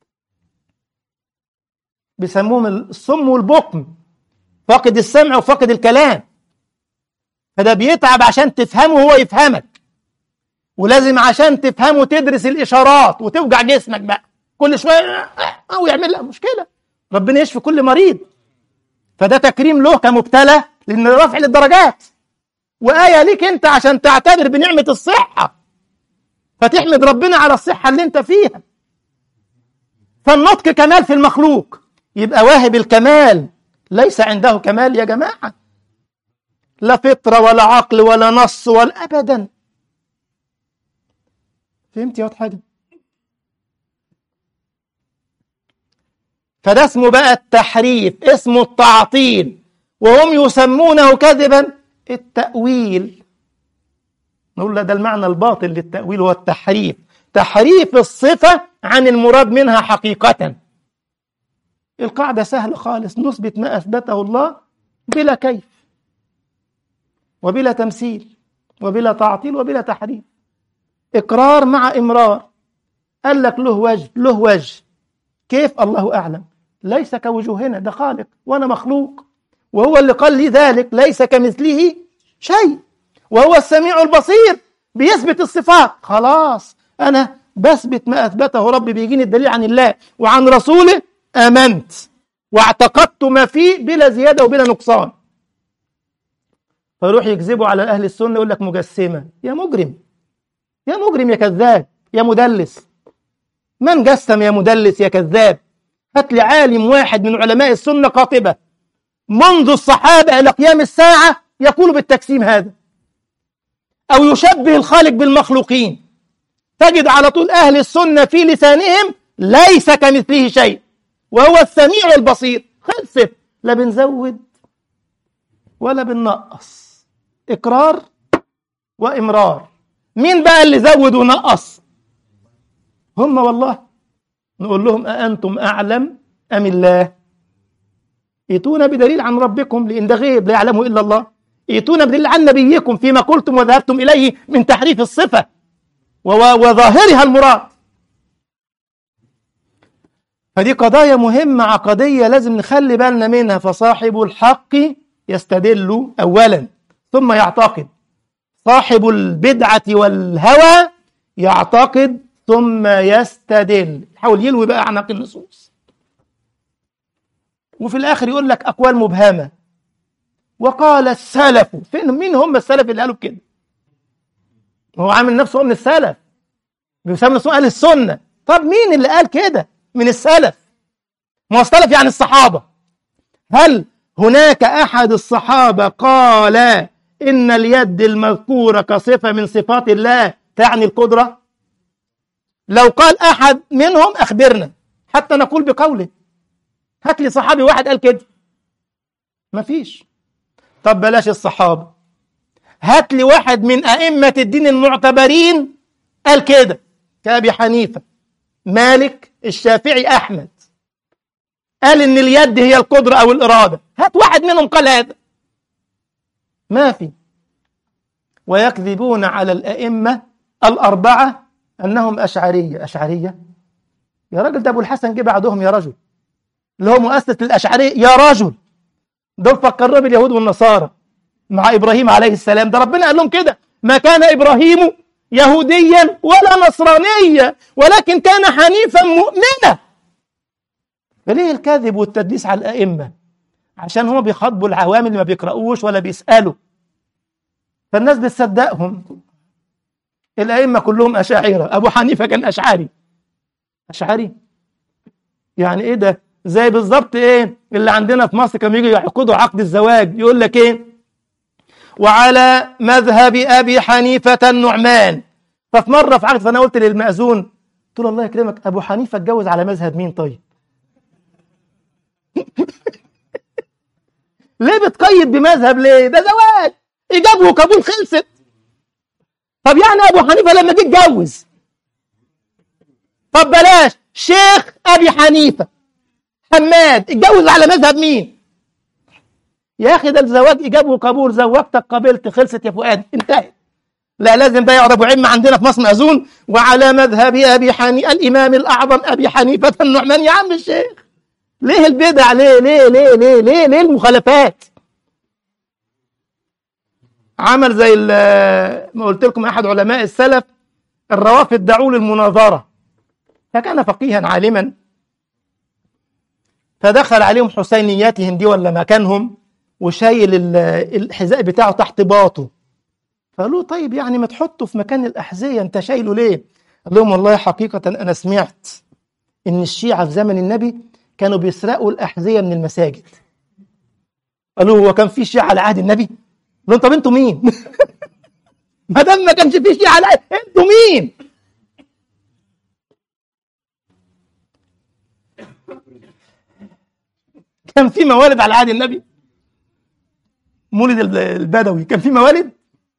بيسموهم الصم والبكم فاقد السمع وفاقد الكلام فده بيتعب عشان تفهمه وهو يفهمك ولازم عشان تفهمه تدرس الاشارات وتوجع جسمك بقى كل شويه او يعمل لك مشكله ربنا يشفي كل مريض فده تكريم له كمبتلى لان رفع للدرجات وايه ليك انت عشان تعتبر بنعمه الصحه فتحمد ربنا على الصحه اللي انت فيها فالنطق كمال في المخلوق يبقى واهب الكمال ليس عنده كمال يا جماعه لا فطره ولا عقل ولا نص ولا ابدا فهمت يا واد حاجه فده اسمه بقى التحريف اسمه التعطيل وهم يسمونه كذبا التأويل نقول لا ده المعنى الباطل للتأويل هو التحريف تحريف الصفة عن المراد منها حقيقة القاعدة سهلة خالص نثبت ما أثبته الله بلا كيف وبلا تمثيل وبلا تعطيل وبلا تحريف إقرار مع إمرار قال لك له وجه له وجه كيف الله أعلم ليس كوجوهنا ده خالق وأنا مخلوق وهو اللي قال لي ذلك ليس كمثله شيء وهو السميع البصير بيثبت الصفات خلاص أنا بثبت ما أثبته ربي بيجيني الدليل عن الله وعن رسوله آمنت واعتقدت ما فيه بلا زيادة وبلا نقصان فيروح يكذبوا على أهل السنة يقول لك مجسمة يا مجرم يا مجرم يا كذاب يا مدلس من جسم يا مدلس يا كذاب هات لي عالم واحد من علماء السنة قاطبة منذ الصحابة إلى قيام الساعة يقول بالتجسيم هذا أو يشبه الخالق بالمخلوقين تجد على طول أهل السنة في لسانهم ليس كمثله شيء وهو السميع البصير خلصت لا بنزود ولا بننقص إقرار وإمرار مين بقى اللي زود ونقص هم والله نقول لهم أأنتم أعلم أم الله ائتونا بدليل عن ربكم لأن ده غيب لا يعلمه إلا الله ائتونا بدليل عن نبيكم فيما قلتم وذهبتم إليه من تحريف الصفة وظاهرها المراد فدي قضايا مهمة عقدية لازم نخلي بالنا منها فصاحب الحق يستدل أولا ثم يعتقد صاحب البدعة والهوى يعتقد ثم يستدل يحاول يلوي بقى أعناق النصوص وفي الآخر يقول لك أقوال مبهمة وقال السلف فين مين هم السلف اللي قالوا كده هو عامل نفسه من السلف بيسمى نفسه أهل السنة طب مين اللي قال كده من السلف ما هو السلف يعني الصحابة هل هناك أحد الصحابة قال إن اليد المذكورة كصفة من صفات الله تعني القدرة لو قال أحد منهم أخبرنا حتى نقول بقوله هات لي صحابي واحد قال كده مفيش طب بلاش الصحابة هات لي واحد من أئمة الدين المعتبرين قال كده كأبي حنيفة مالك الشافعي أحمد قال إن اليد هي القدرة أو الإرادة هات واحد منهم قال هذا ما في ويكذبون على الأئمة الأربعة أنهم أشعرية أشعرية يا راجل ده أبو الحسن جه بعدهم يا رجل اللي هو مؤسس للأشعرية يا رجل دول فكرنا باليهود والنصارى مع إبراهيم عليه السلام ده ربنا قال لهم كده ما كان إبراهيم يهوديا ولا نصرانيا ولكن كان حنيفا مؤمنا فليه الكذب والتدليس على الأئمة عشان هم بيخاطبوا العوام اللي ما بيقرأوش ولا بيسألوا فالناس بتصدقهم الأئمة كلهم أشاعرة أبو حنيفة كان أشعري أشعري يعني إيه ده زي بالظبط إيه اللي عندنا في مصر كانوا يجوا يعقدوا عقد الزواج يقول لك إيه وعلى مذهب أبي حنيفة النعمان ففي مرة في عقد فأنا قلت للمأذون قلت له الله يكرمك أبو حنيفة اتجوز على مذهب مين طيب ليه بتقيد بمذهب ليه ده زواج إجابه وقبول خلصت طب يعني أبو حنيفة لما جه اتجوز طب بلاش شيخ أبي حنيفة حماد اتجوز على مذهب مين يا أخي ده الزواج إجابه وقبول زوجتك قبلت خلصت يا فؤاد انتهت لا لازم بقى يقعد ابو عمه عندنا في مصر مأذون وعلى مذهب ابي حنيفه الامام الاعظم ابي حنيفه النعمان يا عم الشيخ ليه البدع ليه ليه ليه ليه ليه ليه المخالفات عمل زي ما قلت لكم احد علماء السلف الروافد دعوا للمناظره فكان فقيها عالما فدخل عليهم حسينياتهم دي ولا مكانهم وشايل الحذاء بتاعه تحت باطه فقالوا طيب يعني ما تحطه في مكان الأحذية أنت شايله ليه؟ قال لهم والله حقيقة أنا سمعت إن الشيعة في زمن النبي كانوا بيسرقوا الأحذية من المساجد قالوا هو كان في شيعة على عهد النبي؟ قالوا طب أنتوا مين؟ ما دام ما كانش في شيعة على عهد أنتوا مين؟ كان في موالد على عهد النبي مولد البدوي كان في موالد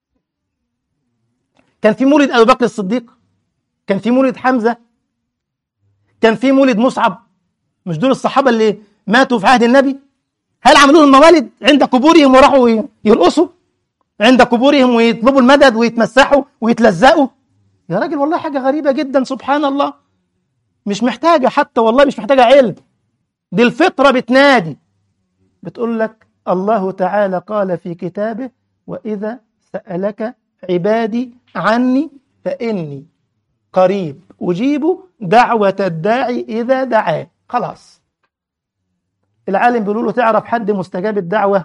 كان في مولد ابو بكر الصديق كان في مولد حمزه كان في مولد مصعب مش دول الصحابه اللي ماتوا في عهد النبي هل عملوا لهم موالد عند قبورهم وراحوا يرقصوا عند قبورهم ويطلبوا المدد ويتمسحوا ويتلزقوا يا راجل والله حاجه غريبه جدا سبحان الله مش محتاجه حتى والله مش محتاجه علم دي الفطره بتنادي بتقول لك الله تعالى قال في كتابه واذا سالك عبادي عني فإني قريب أجيب دعوة الداعي إذا دعاه خلاص العالم بيقول له تعرف حد مستجاب الدعوة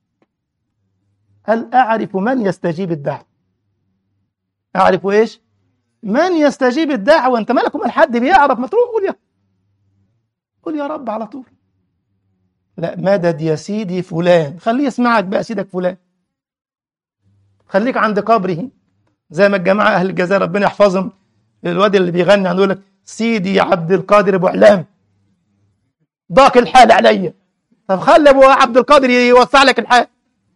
هل أعرف من يستجيب الدعوة أعرف إيش من يستجيب الدعوة أنت مالك ومال حد بيعرف ما تروح قول يا قول يا رب على طول لا مدد يا سيدي فلان خليه يسمعك بقى سيدك فلان خليك عند قبره زي ما الجماعه اهل الجزائر ربنا يحفظهم الواد اللي بيغني عنده يقول لك سيدي عبد القادر ابو علام ضاق الحال عليا طب خلي ابو عبد القادر يوسع لك الحال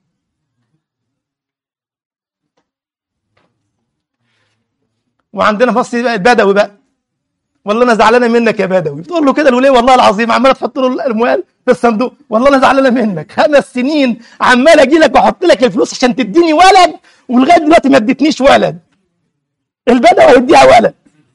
وعندنا فصل بقى البدوي بقى والله انا زعلانه منك يا بدوي بتقول له كده الوليه والله العظيم عماله تحط له الاموال في الصندوق والله انا زعلانه منك خمس سنين عمال اجي لك واحط لك الفلوس عشان تديني ولد ولغايه دلوقتي ما اديتنيش ولد البدوي هيديها ولد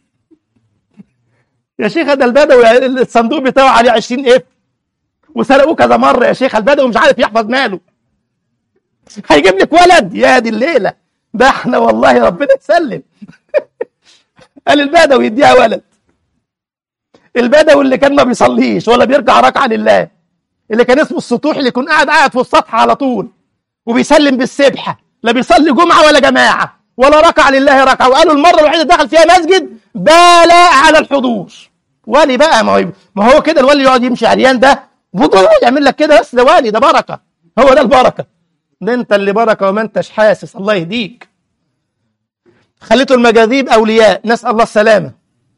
يا شيخ ده البدوي الصندوق بتاعه عليه 20 اف وسرقوه كذا مره يا شيخ البدوي مش عارف يحفظ ماله هيجيب لك ولد يا دي الليله ده احنا والله ربنا يسلم قال البدوي يديها ولد البدوي اللي كان ما بيصليش ولا بيرجع ركعه لله اللي كان اسمه السطوح اللي يكون قاعد قاعد في السطح على طول وبيسلم بالسبحه لا بيصلي جمعه ولا جماعه ولا ركع لله ركعه وقالوا المره الوحيده دخل فيها مسجد بال على الحضور ولي بقى ما هو ما هو كده الولي يقعد يمشي عريان ده يعمل لك كده بس ده ولي ده بركه هو ده البركه ده انت اللي بركه وما انتش حاسس الله يهديك خليته المجاذيب اولياء نسال الله السلامه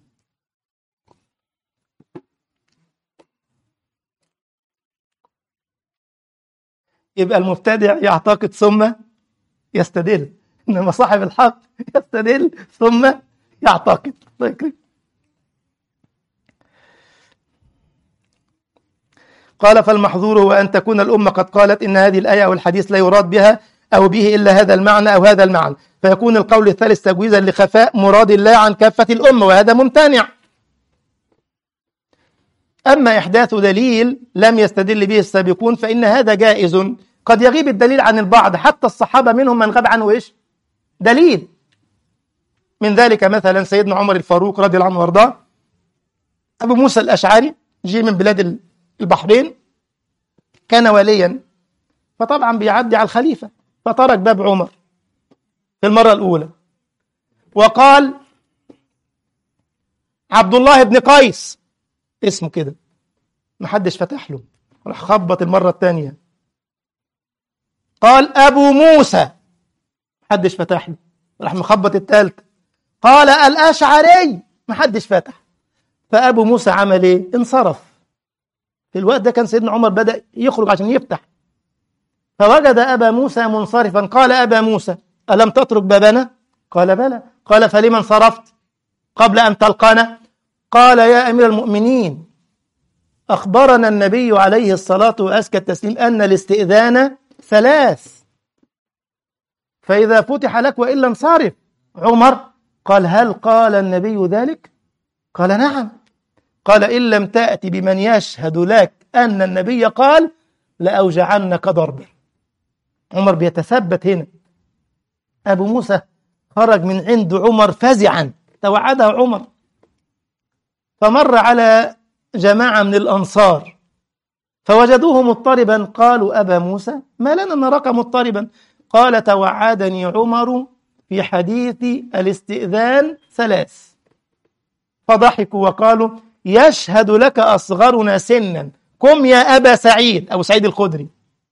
يبقى المبتدع يعتقد ثم يستدل انما صاحب الحق يستدل ثم يعتقد الله يكرمك قال فالمحظور هو أن تكون الأمة قد قالت إن هذه الآية أو الحديث لا يراد بها أو به إلا هذا المعنى أو هذا المعنى فيكون القول الثالث تجويزا لخفاء مراد الله عن كافة الأمة وهذا ممتنع أما إحداث دليل لم يستدل به السابقون فإن هذا جائز قد يغيب الدليل عن البعض حتى الصحابة منهم من غاب عنه إيش دليل من ذلك مثلا سيدنا عمر الفاروق رضي الله عنه وارضاه أبو موسى الأشعري جه من بلاد البحرين كان وليا فطبعا بيعدي على الخليفة فترك باب عمر في المرة الأولى وقال عبد الله بن قيس اسمه كده محدش فتح له راح خبط المرة الثانية قال أبو موسى محدش فتح له راح مخبط التالتة قال الأشعري محدش فتح فأبو موسى عمل إيه؟ انصرف في الوقت ده كان سيدنا عمر بدأ يخرج عشان يفتح فوجد أبا موسى منصرفا قال أبا موسى ألم تترك بابنا؟ قال بلى قال فلما انصرفت قبل أن تلقانا؟ قال يا أمير المؤمنين أخبرنا النبي عليه الصلاة وأزكى التسليم أن الاستئذان ثلاث فإذا فتح لك وإلا انصرف عمر قال هل قال النبي ذلك؟ قال نعم قال إن لم تأتي بمن يشهد لك أن النبي قال لأوجعنك ضربا عمر بيتثبت هنا أبو موسى خرج من عند عمر فزعا توعده عمر فمر على جماعة من الأنصار فوجدوه مضطربا قالوا أبا موسى ما لنا نراك مضطربا قال توعدني عمر في حديث الاستئذان ثلاث فضحكوا وقالوا يشهد لك أصغرنا سنا قم يا أبا سعيد أبو سعيد الخدري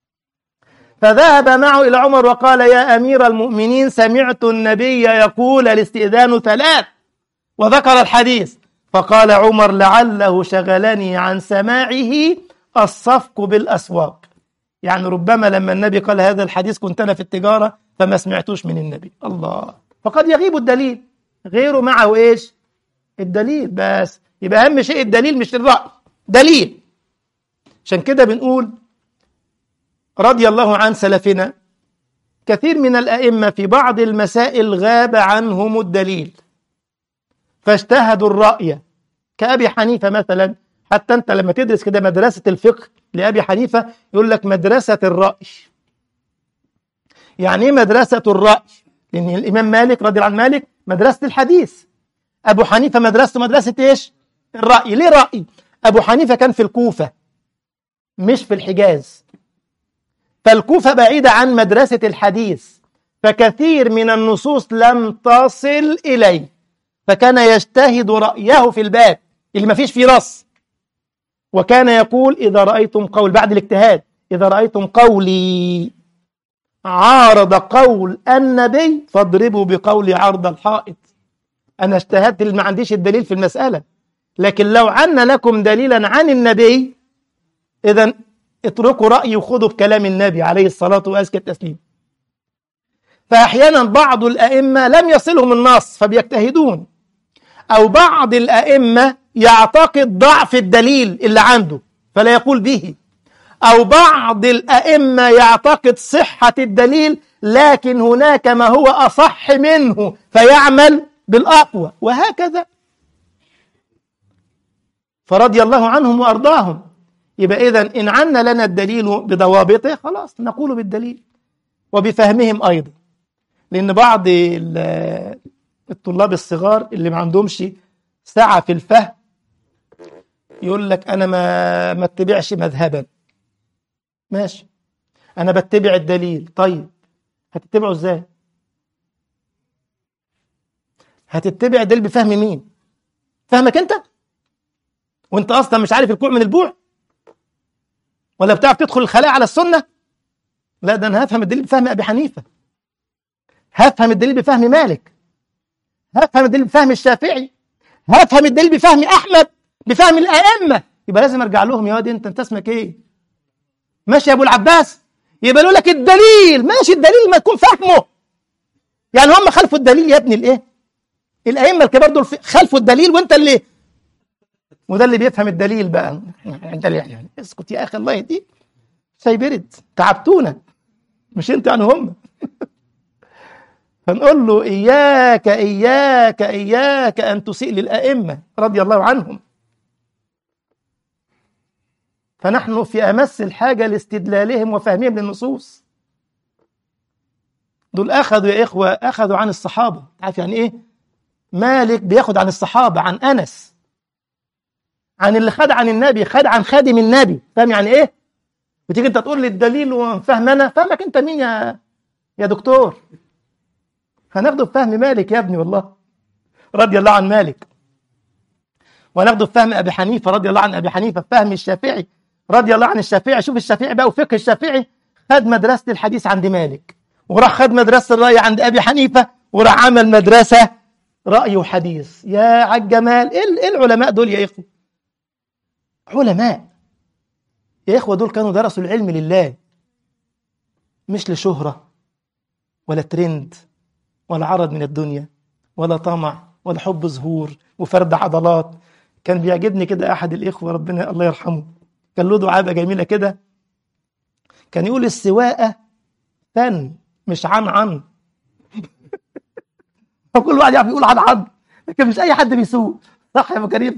فذهب معه إلى عمر وقال يا أمير المؤمنين سمعت النبي يقول الاستئذان ثلاث وذكر الحديث فقال عمر لعله شغلني عن سماعه الصفق بالأسواق يعني ربما لما النبي قال هذا الحديث كنت أنا في التجارة فما سمعتوش من النبي الله فقد يغيب الدليل غيره معه إيش الدليل بس يبقى أهم شيء الدليل مش الرأي دليل عشان كده بنقول رضي الله عن سلفنا كثير من الأئمة في بعض المسائل غاب عنهم الدليل فاجتهدوا الرأي كأبي حنيفة مثلا حتى أنت لما تدرس كده مدرسة الفقه لأبي حنيفة يقول لك مدرسة الرأي يعني إيه مدرسة الرأي؟ لأن الإمام مالك رضي الله عن مالك مدرسة الحديث أبو حنيفة مدرسته مدرسة إيش؟ الرأي ليه رأي؟ أبو حنيفة كان في الكوفة مش في الحجاز فالكوفة بعيدة عن مدرسة الحديث فكثير من النصوص لم تصل إليه فكان يجتهد رأيه في الباب اللي ما فيش فيه رص وكان يقول إذا رأيتم قول بعد الاجتهاد إذا رأيتم قولي عارض قول النبي فاضربوا بقولي عرض الحائط أنا اجتهدت اللي ما عنديش الدليل في المسألة لكن لو عنا لكم دليلا عن النبي إذا اتركوا رأيي وخذوا بكلام النبي عليه الصلاة وأزكى التسليم فأحيانا بعض الأئمة لم يصلهم النص فبيجتهدون أو بعض الأئمة يعتقد ضعف الدليل اللي عنده فلا يقول به أو بعض الأئمة يعتقد صحة الدليل لكن هناك ما هو أصح منه فيعمل بالأقوى وهكذا فرضي الله عنهم وأرضاهم يبقى إذا إن عنا لنا الدليل بضوابطه خلاص نقول بالدليل وبفهمهم أيضا لأن بعض الطلاب الصغار اللي ما عندهمش سعة في الفهم يقول لك أنا ما ما اتبعش مذهبا ماشي أنا بتبع الدليل طيب هتتبعه إزاي؟ هتتبع الدليل بفهم مين؟ فهمك أنت؟ وأنت أصلا مش عارف الكوع من البوع؟ ولا بتعرف تدخل الخلاء على السنة؟ لا ده أنا هفهم الدليل بفهم أبي حنيفة هفهم الدليل بفهم مالك هفهم الدليل بفهم الشافعي هفهم الدليل بفهم أحمد بفهم الأئمة يبقى لازم أرجع لهم يا واد أنت أنت اسمك إيه؟ ماشي يا أبو العباس يبقى يقول لك الدليل ماشي الدليل ما تكون فاهمه يعني هم خلفوا الدليل يا ابني الإيه؟ الأئمة الكبار دول خلفوا الدليل وأنت اللي وده اللي بيفهم الدليل بقى انت يعني اسكت يا اخي الله يهديك سيبرد تعبتونا مش انت يعني هم فنقول له اياك اياك اياك ان تسيء للائمه رضي الله عنهم فنحن في امس الحاجه لاستدلالهم وفهمهم للنصوص دول اخذوا يا اخوه اخذوا عن الصحابه عارف يعني ايه مالك بياخد عن الصحابه عن انس عن اللي خد عن النبي خد عن خادم النبي فاهم يعني ايه بتيجي انت تقول لي الدليل وفهم انا فهمك انت مين يا يا دكتور هناخده بفهم مالك يا ابني والله رضي الله عن مالك وناخده بفهم ابي حنيفه رضي الله عن ابي حنيفه بفهم الشافعي رضي الله عن الشافعي شوف الشافعي بقى وفقه الشافعي خد مدرسة الحديث عند مالك وراح خد مدرسة الرأي عند أبي حنيفة وراح عمل مدرسة رأي وحديث يا عالجمال إيه إيه العلماء دول يا إخوة علماء يا إخوة دول كانوا درسوا العلم لله مش لشهرة ولا ترند ولا عرض من الدنيا ولا طمع ولا حب ظهور وفرد عضلات كان بيعجبني كده أحد الإخوة ربنا الله يرحمه كان له دعابة جميلة كده كان يقول السواقة فن مش عن عن فكل واحد يعرف يقول عن عن لكن مش أي حد بيسوق صح يا أبو كريم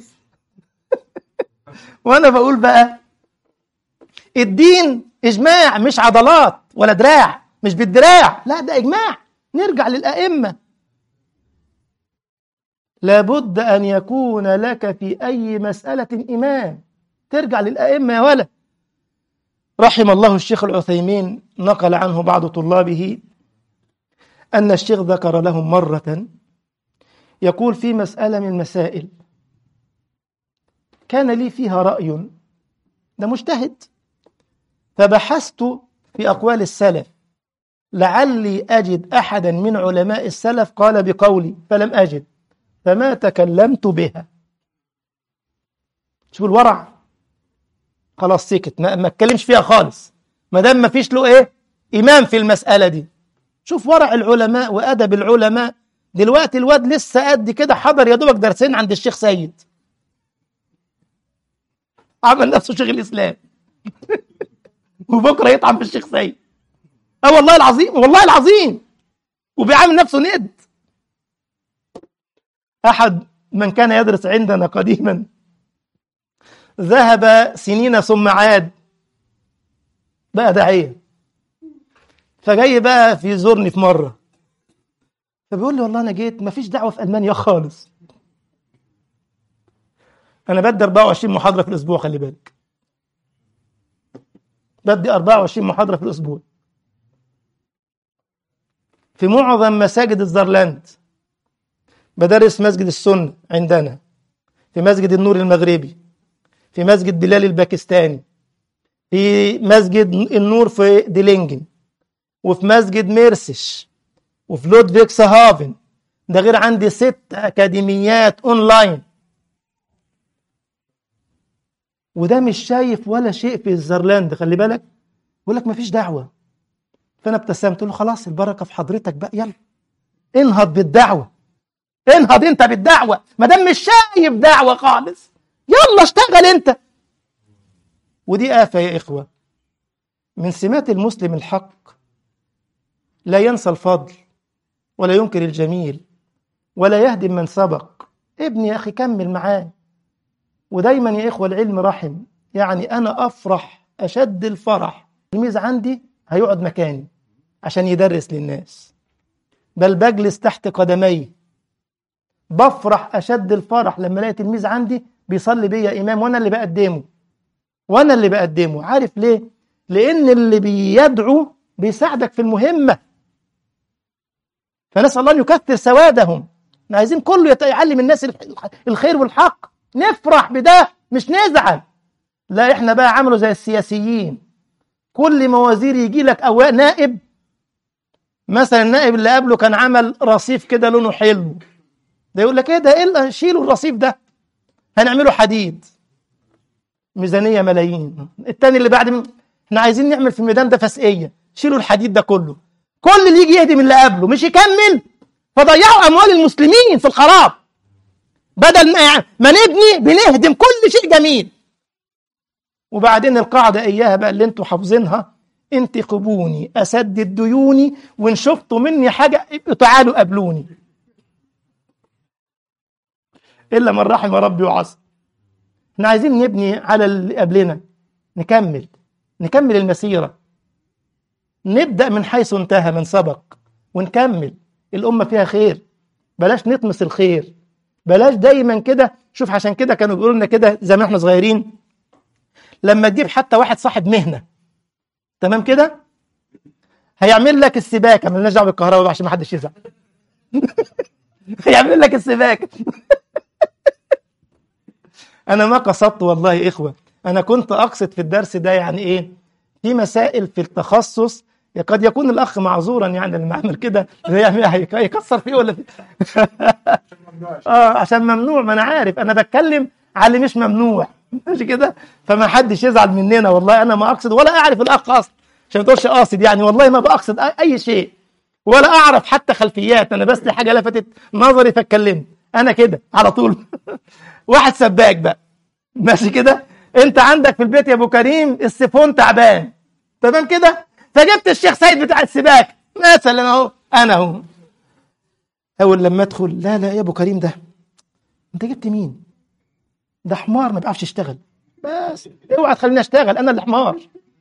وأنا بقول بقى الدين إجماع مش عضلات ولا دراع مش بالدراع لا ده إجماع نرجع للأئمة لابد أن يكون لك في أي مسألة إمام ترجع للأئمة يا ولد رحم الله الشيخ العثيمين نقل عنه بعض طلابه أن الشيخ ذكر لهم مرة يقول في مسألة من المسائل كان لي فيها رأي ده مجتهد فبحثت في أقوال السلف لعلي أجد أحدا من علماء السلف قال بقولي فلم أجد فما تكلمت بها شوف الورع خلاص سكت ما ما اتكلمش فيها خالص ما دام ما فيش له ايه امام في المساله دي شوف ورع العلماء وادب العلماء دلوقتي الواد لسه قد كده حضر يا دوبك درسين عند الشيخ سيد عمل نفسه شيخ الاسلام وبكره يطعن في الشيخ سيد اه والله العظيم والله العظيم وبيعامل نفسه ند احد من كان يدرس عندنا قديما ذهب سنين ثم عاد بقى داعية فجاي بقى في زورني في مرة فبيقول لي والله أنا جيت مفيش دعوة في ألمانيا خالص أنا بدي 24 محاضرة في الأسبوع خلي بالك بدي 24 محاضرة في الأسبوع في معظم مساجد الزرلاند بدرس مسجد السنة عندنا في مسجد النور المغربي في مسجد بلال الباكستاني في مسجد النور في ديلينجن وفي مسجد ميرسش وفي لودفيكس هافن ده غير عندي ست أكاديميات أونلاين وده مش شايف ولا شيء في الزرلاند خلي بالك بيقول لك مفيش دعوة فأنا ابتسمت له خلاص البركة في حضرتك بقى يلا انهض بالدعوة انهض انت بالدعوة ما دام مش شايف دعوة خالص يلا اشتغل انت ودي آفة يا إخوة من سمات المسلم الحق لا ينسى الفضل ولا ينكر الجميل ولا يهدم من سبق ابني يا أخي كمل معاه ودايما يا إخوة العلم رحم يعني أنا أفرح أشد الفرح التلميذ عندي هيقعد مكاني عشان يدرس للناس بل بجلس تحت قدميه بفرح أشد الفرح لما الاقي تلميذ عندي بيصلي بيا إمام وأنا اللي بقدمه وأنا اللي بقدمه عارف ليه؟ لأن اللي بيدعو بيساعدك في المهمة فنسأل الله أن يكثر سوادهم احنا عايزين كله يعلم الناس الخير والحق نفرح بده مش نزعل لا احنا بقى عملوا زي السياسيين كل موازير يجي لك أو نائب مثلا النائب اللي قبله كان عمل رصيف كده لونه حلو ده يقول لك ايه ده ايه شيلوا الرصيف ده هنعمله حديد ميزانيه ملايين التاني اللي بعد من... احنا عايزين نعمل في الميدان ده فسقيه شيلوا الحديد ده كله كل اللي يجي يهدم اللي قبله مش يكمل فضيعوا اموال المسلمين في الخراب بدل ما ما نبني بنهدم كل شيء جميل وبعدين القاعده اياها بقى اللي انتوا حافظينها انتقبوني اسدد ديوني وان شفتوا مني حاجه تعالوا قابلوني الا من رحم ربي وعصى احنا عايزين نبني على اللي قبلنا نكمل نكمل المسيره نبدا من حيث انتهى من سبق ونكمل الامه فيها خير بلاش نطمس الخير بلاش دايما كده شوف عشان كده كانوا بيقولوا لنا كده زي ما احنا صغيرين لما تجيب حتى واحد صاحب مهنه تمام كده هيعمل لك السباكه مالناش دعوه بالكهرباء بقى عشان ما حدش يزعل هيعمل لك السباكه انا ما قصدت والله يا اخوه انا كنت اقصد في الدرس ده يعني ايه في مسائل في التخصص قد يكون الاخ معذورا يعني لما يعمل كده هيكسر فيه ولا فيه اه عشان ممنوع ما انا عارف انا بتكلم على اللي مش ممنوع ماشي كده فما حدش يزعل مننا والله انا ما اقصد ولا اعرف الاخ اصلا عشان ما تقولش قاصد يعني والله ما بقصد اي شيء ولا اعرف حتى خلفيات انا بس حاجه لفتت نظري فاتكلمت انا كده على طول واحد سباك بقى ماشي كده انت عندك في البيت يا ابو كريم السيفون تعبان تمام كده فجبت الشيخ سيد بتاع السباك مثلا اهو انا اهو اول لما ادخل لا لا يا ابو كريم ده انت جبت مين ده حمار ما بيعرفش يشتغل بس اوعى تخليني اشتغل انا اللي حمار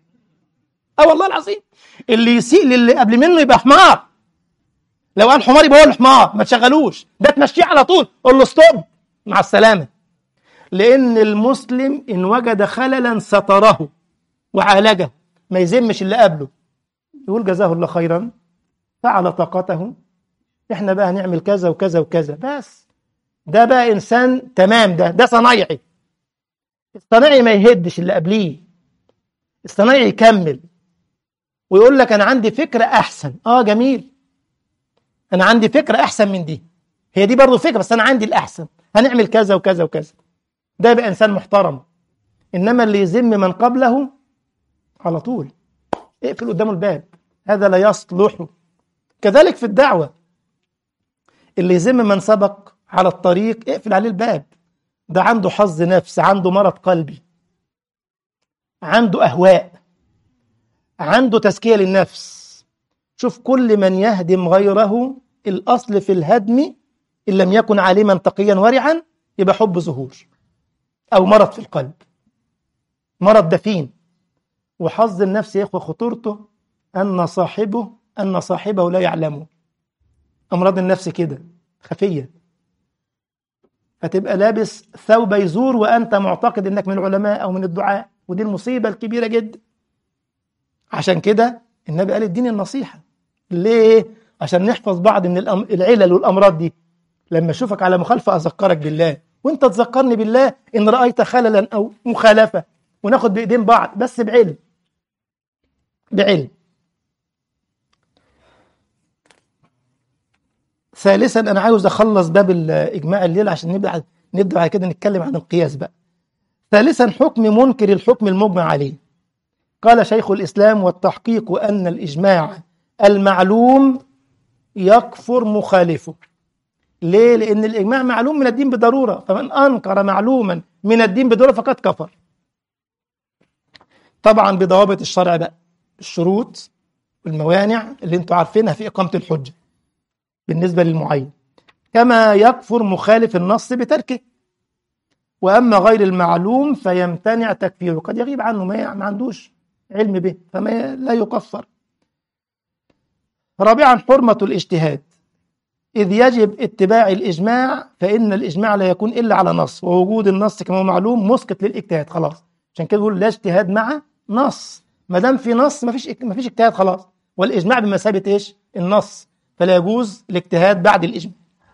اه والله العظيم اللي يسيء للي قبل منه يبقى حمار لو قال حمار يبقى هو الحمار ما تشغلوش ده تمشيه على طول قول له ستوب مع السلامه لان المسلم ان وجد خللا ستره وعالجه ما يذمش اللي قبله يقول جزاه الله خيرا فعل طاقته احنا بقى هنعمل كذا وكذا وكذا بس ده بقى انسان تمام ده ده صنايعي الصنايعي ما يهدش اللي قبليه الصنايعي يكمل ويقول لك انا عندي فكره احسن اه جميل انا عندي فكره احسن من دي هي دي برضه فكره بس انا عندي الاحسن هنعمل كذا وكذا وكذا ده يبقى انسان محترم انما اللي يذم من قبله على طول اقفل قدامه الباب هذا لا يصلح كذلك في الدعوه اللي يذم من سبق على الطريق اقفل عليه الباب ده عنده حظ نفس عنده مرض قلبي عنده اهواء عنده تزكيه للنفس شوف كل من يهدم غيره الاصل في الهدم ان لم يكن عالما تقيا ورعا يبقى حب ظهور او مرض في القلب مرض دفين وحظ النفس يا اخوه خطورته ان صاحبه ان صاحبه لا يعلمه امراض النفس كده خفيه فتبقى لابس ثوب يزور وانت معتقد انك من العلماء او من الدعاء ودي المصيبه الكبيره جدا عشان كده النبي قال اديني النصيحه ليه عشان نحفظ بعض من العلل والامراض دي لما اشوفك على مخالفه اذكرك بالله وانت تذكرني بالله ان رايت خللا او مخالفه وناخد بايدين بعض بس بعلم بعلم ثالثا انا عاوز اخلص باب الاجماع الليل عشان نبدا نبدا بعد كده نتكلم عن القياس بقى ثالثا حكم منكر الحكم المجمع عليه قال شيخ الاسلام والتحقيق ان الاجماع المعلوم يكفر مخالفه ليه لان الاجماع معلوم من الدين بضروره فمن انكر معلوما من الدين بضروره فقد كفر طبعا بضوابط الشرع بقى الشروط والموانع اللي انتوا عارفينها في اقامه الحجه بالنسبه للمعين كما يكفر مخالف النص بتركه واما غير المعلوم فيمتنع تكفيره قد يغيب عنه ما عندوش علم به فما لا يكفر رابعا حرمه الاجتهاد إذ يجب اتباع الإجماع فإن الإجماع لا يكون إلا على نص ووجود النص كما هو معلوم مسقط للاجتهاد خلاص عشان كده بيقول لا اجتهاد مع نص ما دام في نص ما فيش ما فيش اجتهاد خلاص والإجماع بمثابة إيش؟ النص فلا يجوز الاجتهاد بعد الإجماع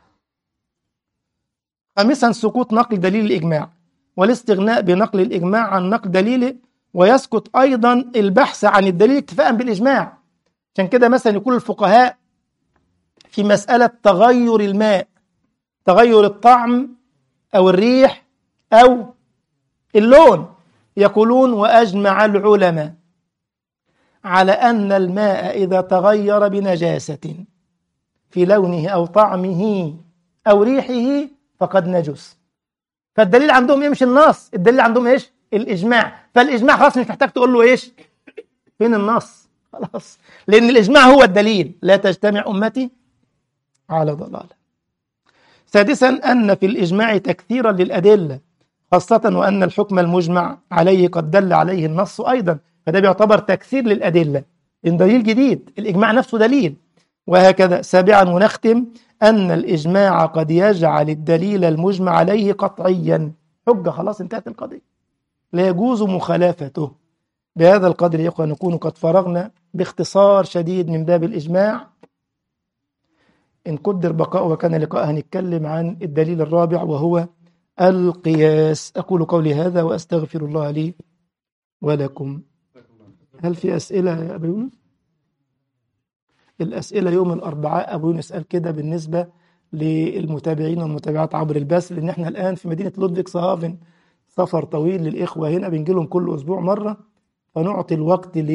خامسا سقوط نقل دليل الإجماع والاستغناء بنقل الإجماع عن نقل دليله ويسقط أيضا البحث عن الدليل اكتفاء بالإجماع عشان كده مثلا يقول الفقهاء في مسألة تغير الماء تغير الطعم أو الريح أو اللون يقولون وأجمع العلماء على أن الماء إذا تغير بنجاسة في لونه أو طعمه أو ريحه فقد نجس فالدليل عندهم إيه مش النص الدليل عندهم إيش الإجماع فالإجماع خلاص مش محتاج تقول له إيش فين النص خلاص لأن الإجماع هو الدليل لا تجتمع أمتي على ضلالة سادسا أن في الإجماع تكثيرا للأدلة خاصة وأن الحكم المجمع عليه قد دل عليه النص أيضا فده بيعتبر تكثير للأدلة إن دليل جديد الإجماع نفسه دليل وهكذا سابعا ونختم أن الإجماع قد يجعل الدليل المجمع عليه قطعيا حجة خلاص انتهت القضية لا يجوز مخالفته بهذا القدر يا إخوة نكون قد فرغنا باختصار شديد من باب الإجماع إن قدر بقاء وكان لقاء هنتكلم عن الدليل الرابع وهو القياس أقول قولي هذا وأستغفر الله لي ولكم هل في أسئلة يا أبو يونس؟ الأسئلة يوم الأربعاء أبو يونس قال كده بالنسبة للمتابعين والمتابعات عبر البث لأن احنا الآن في مدينة لودفيك صهافن سفر طويل للإخوة هنا بنجي لهم كل أسبوع مرة فنعطي الوقت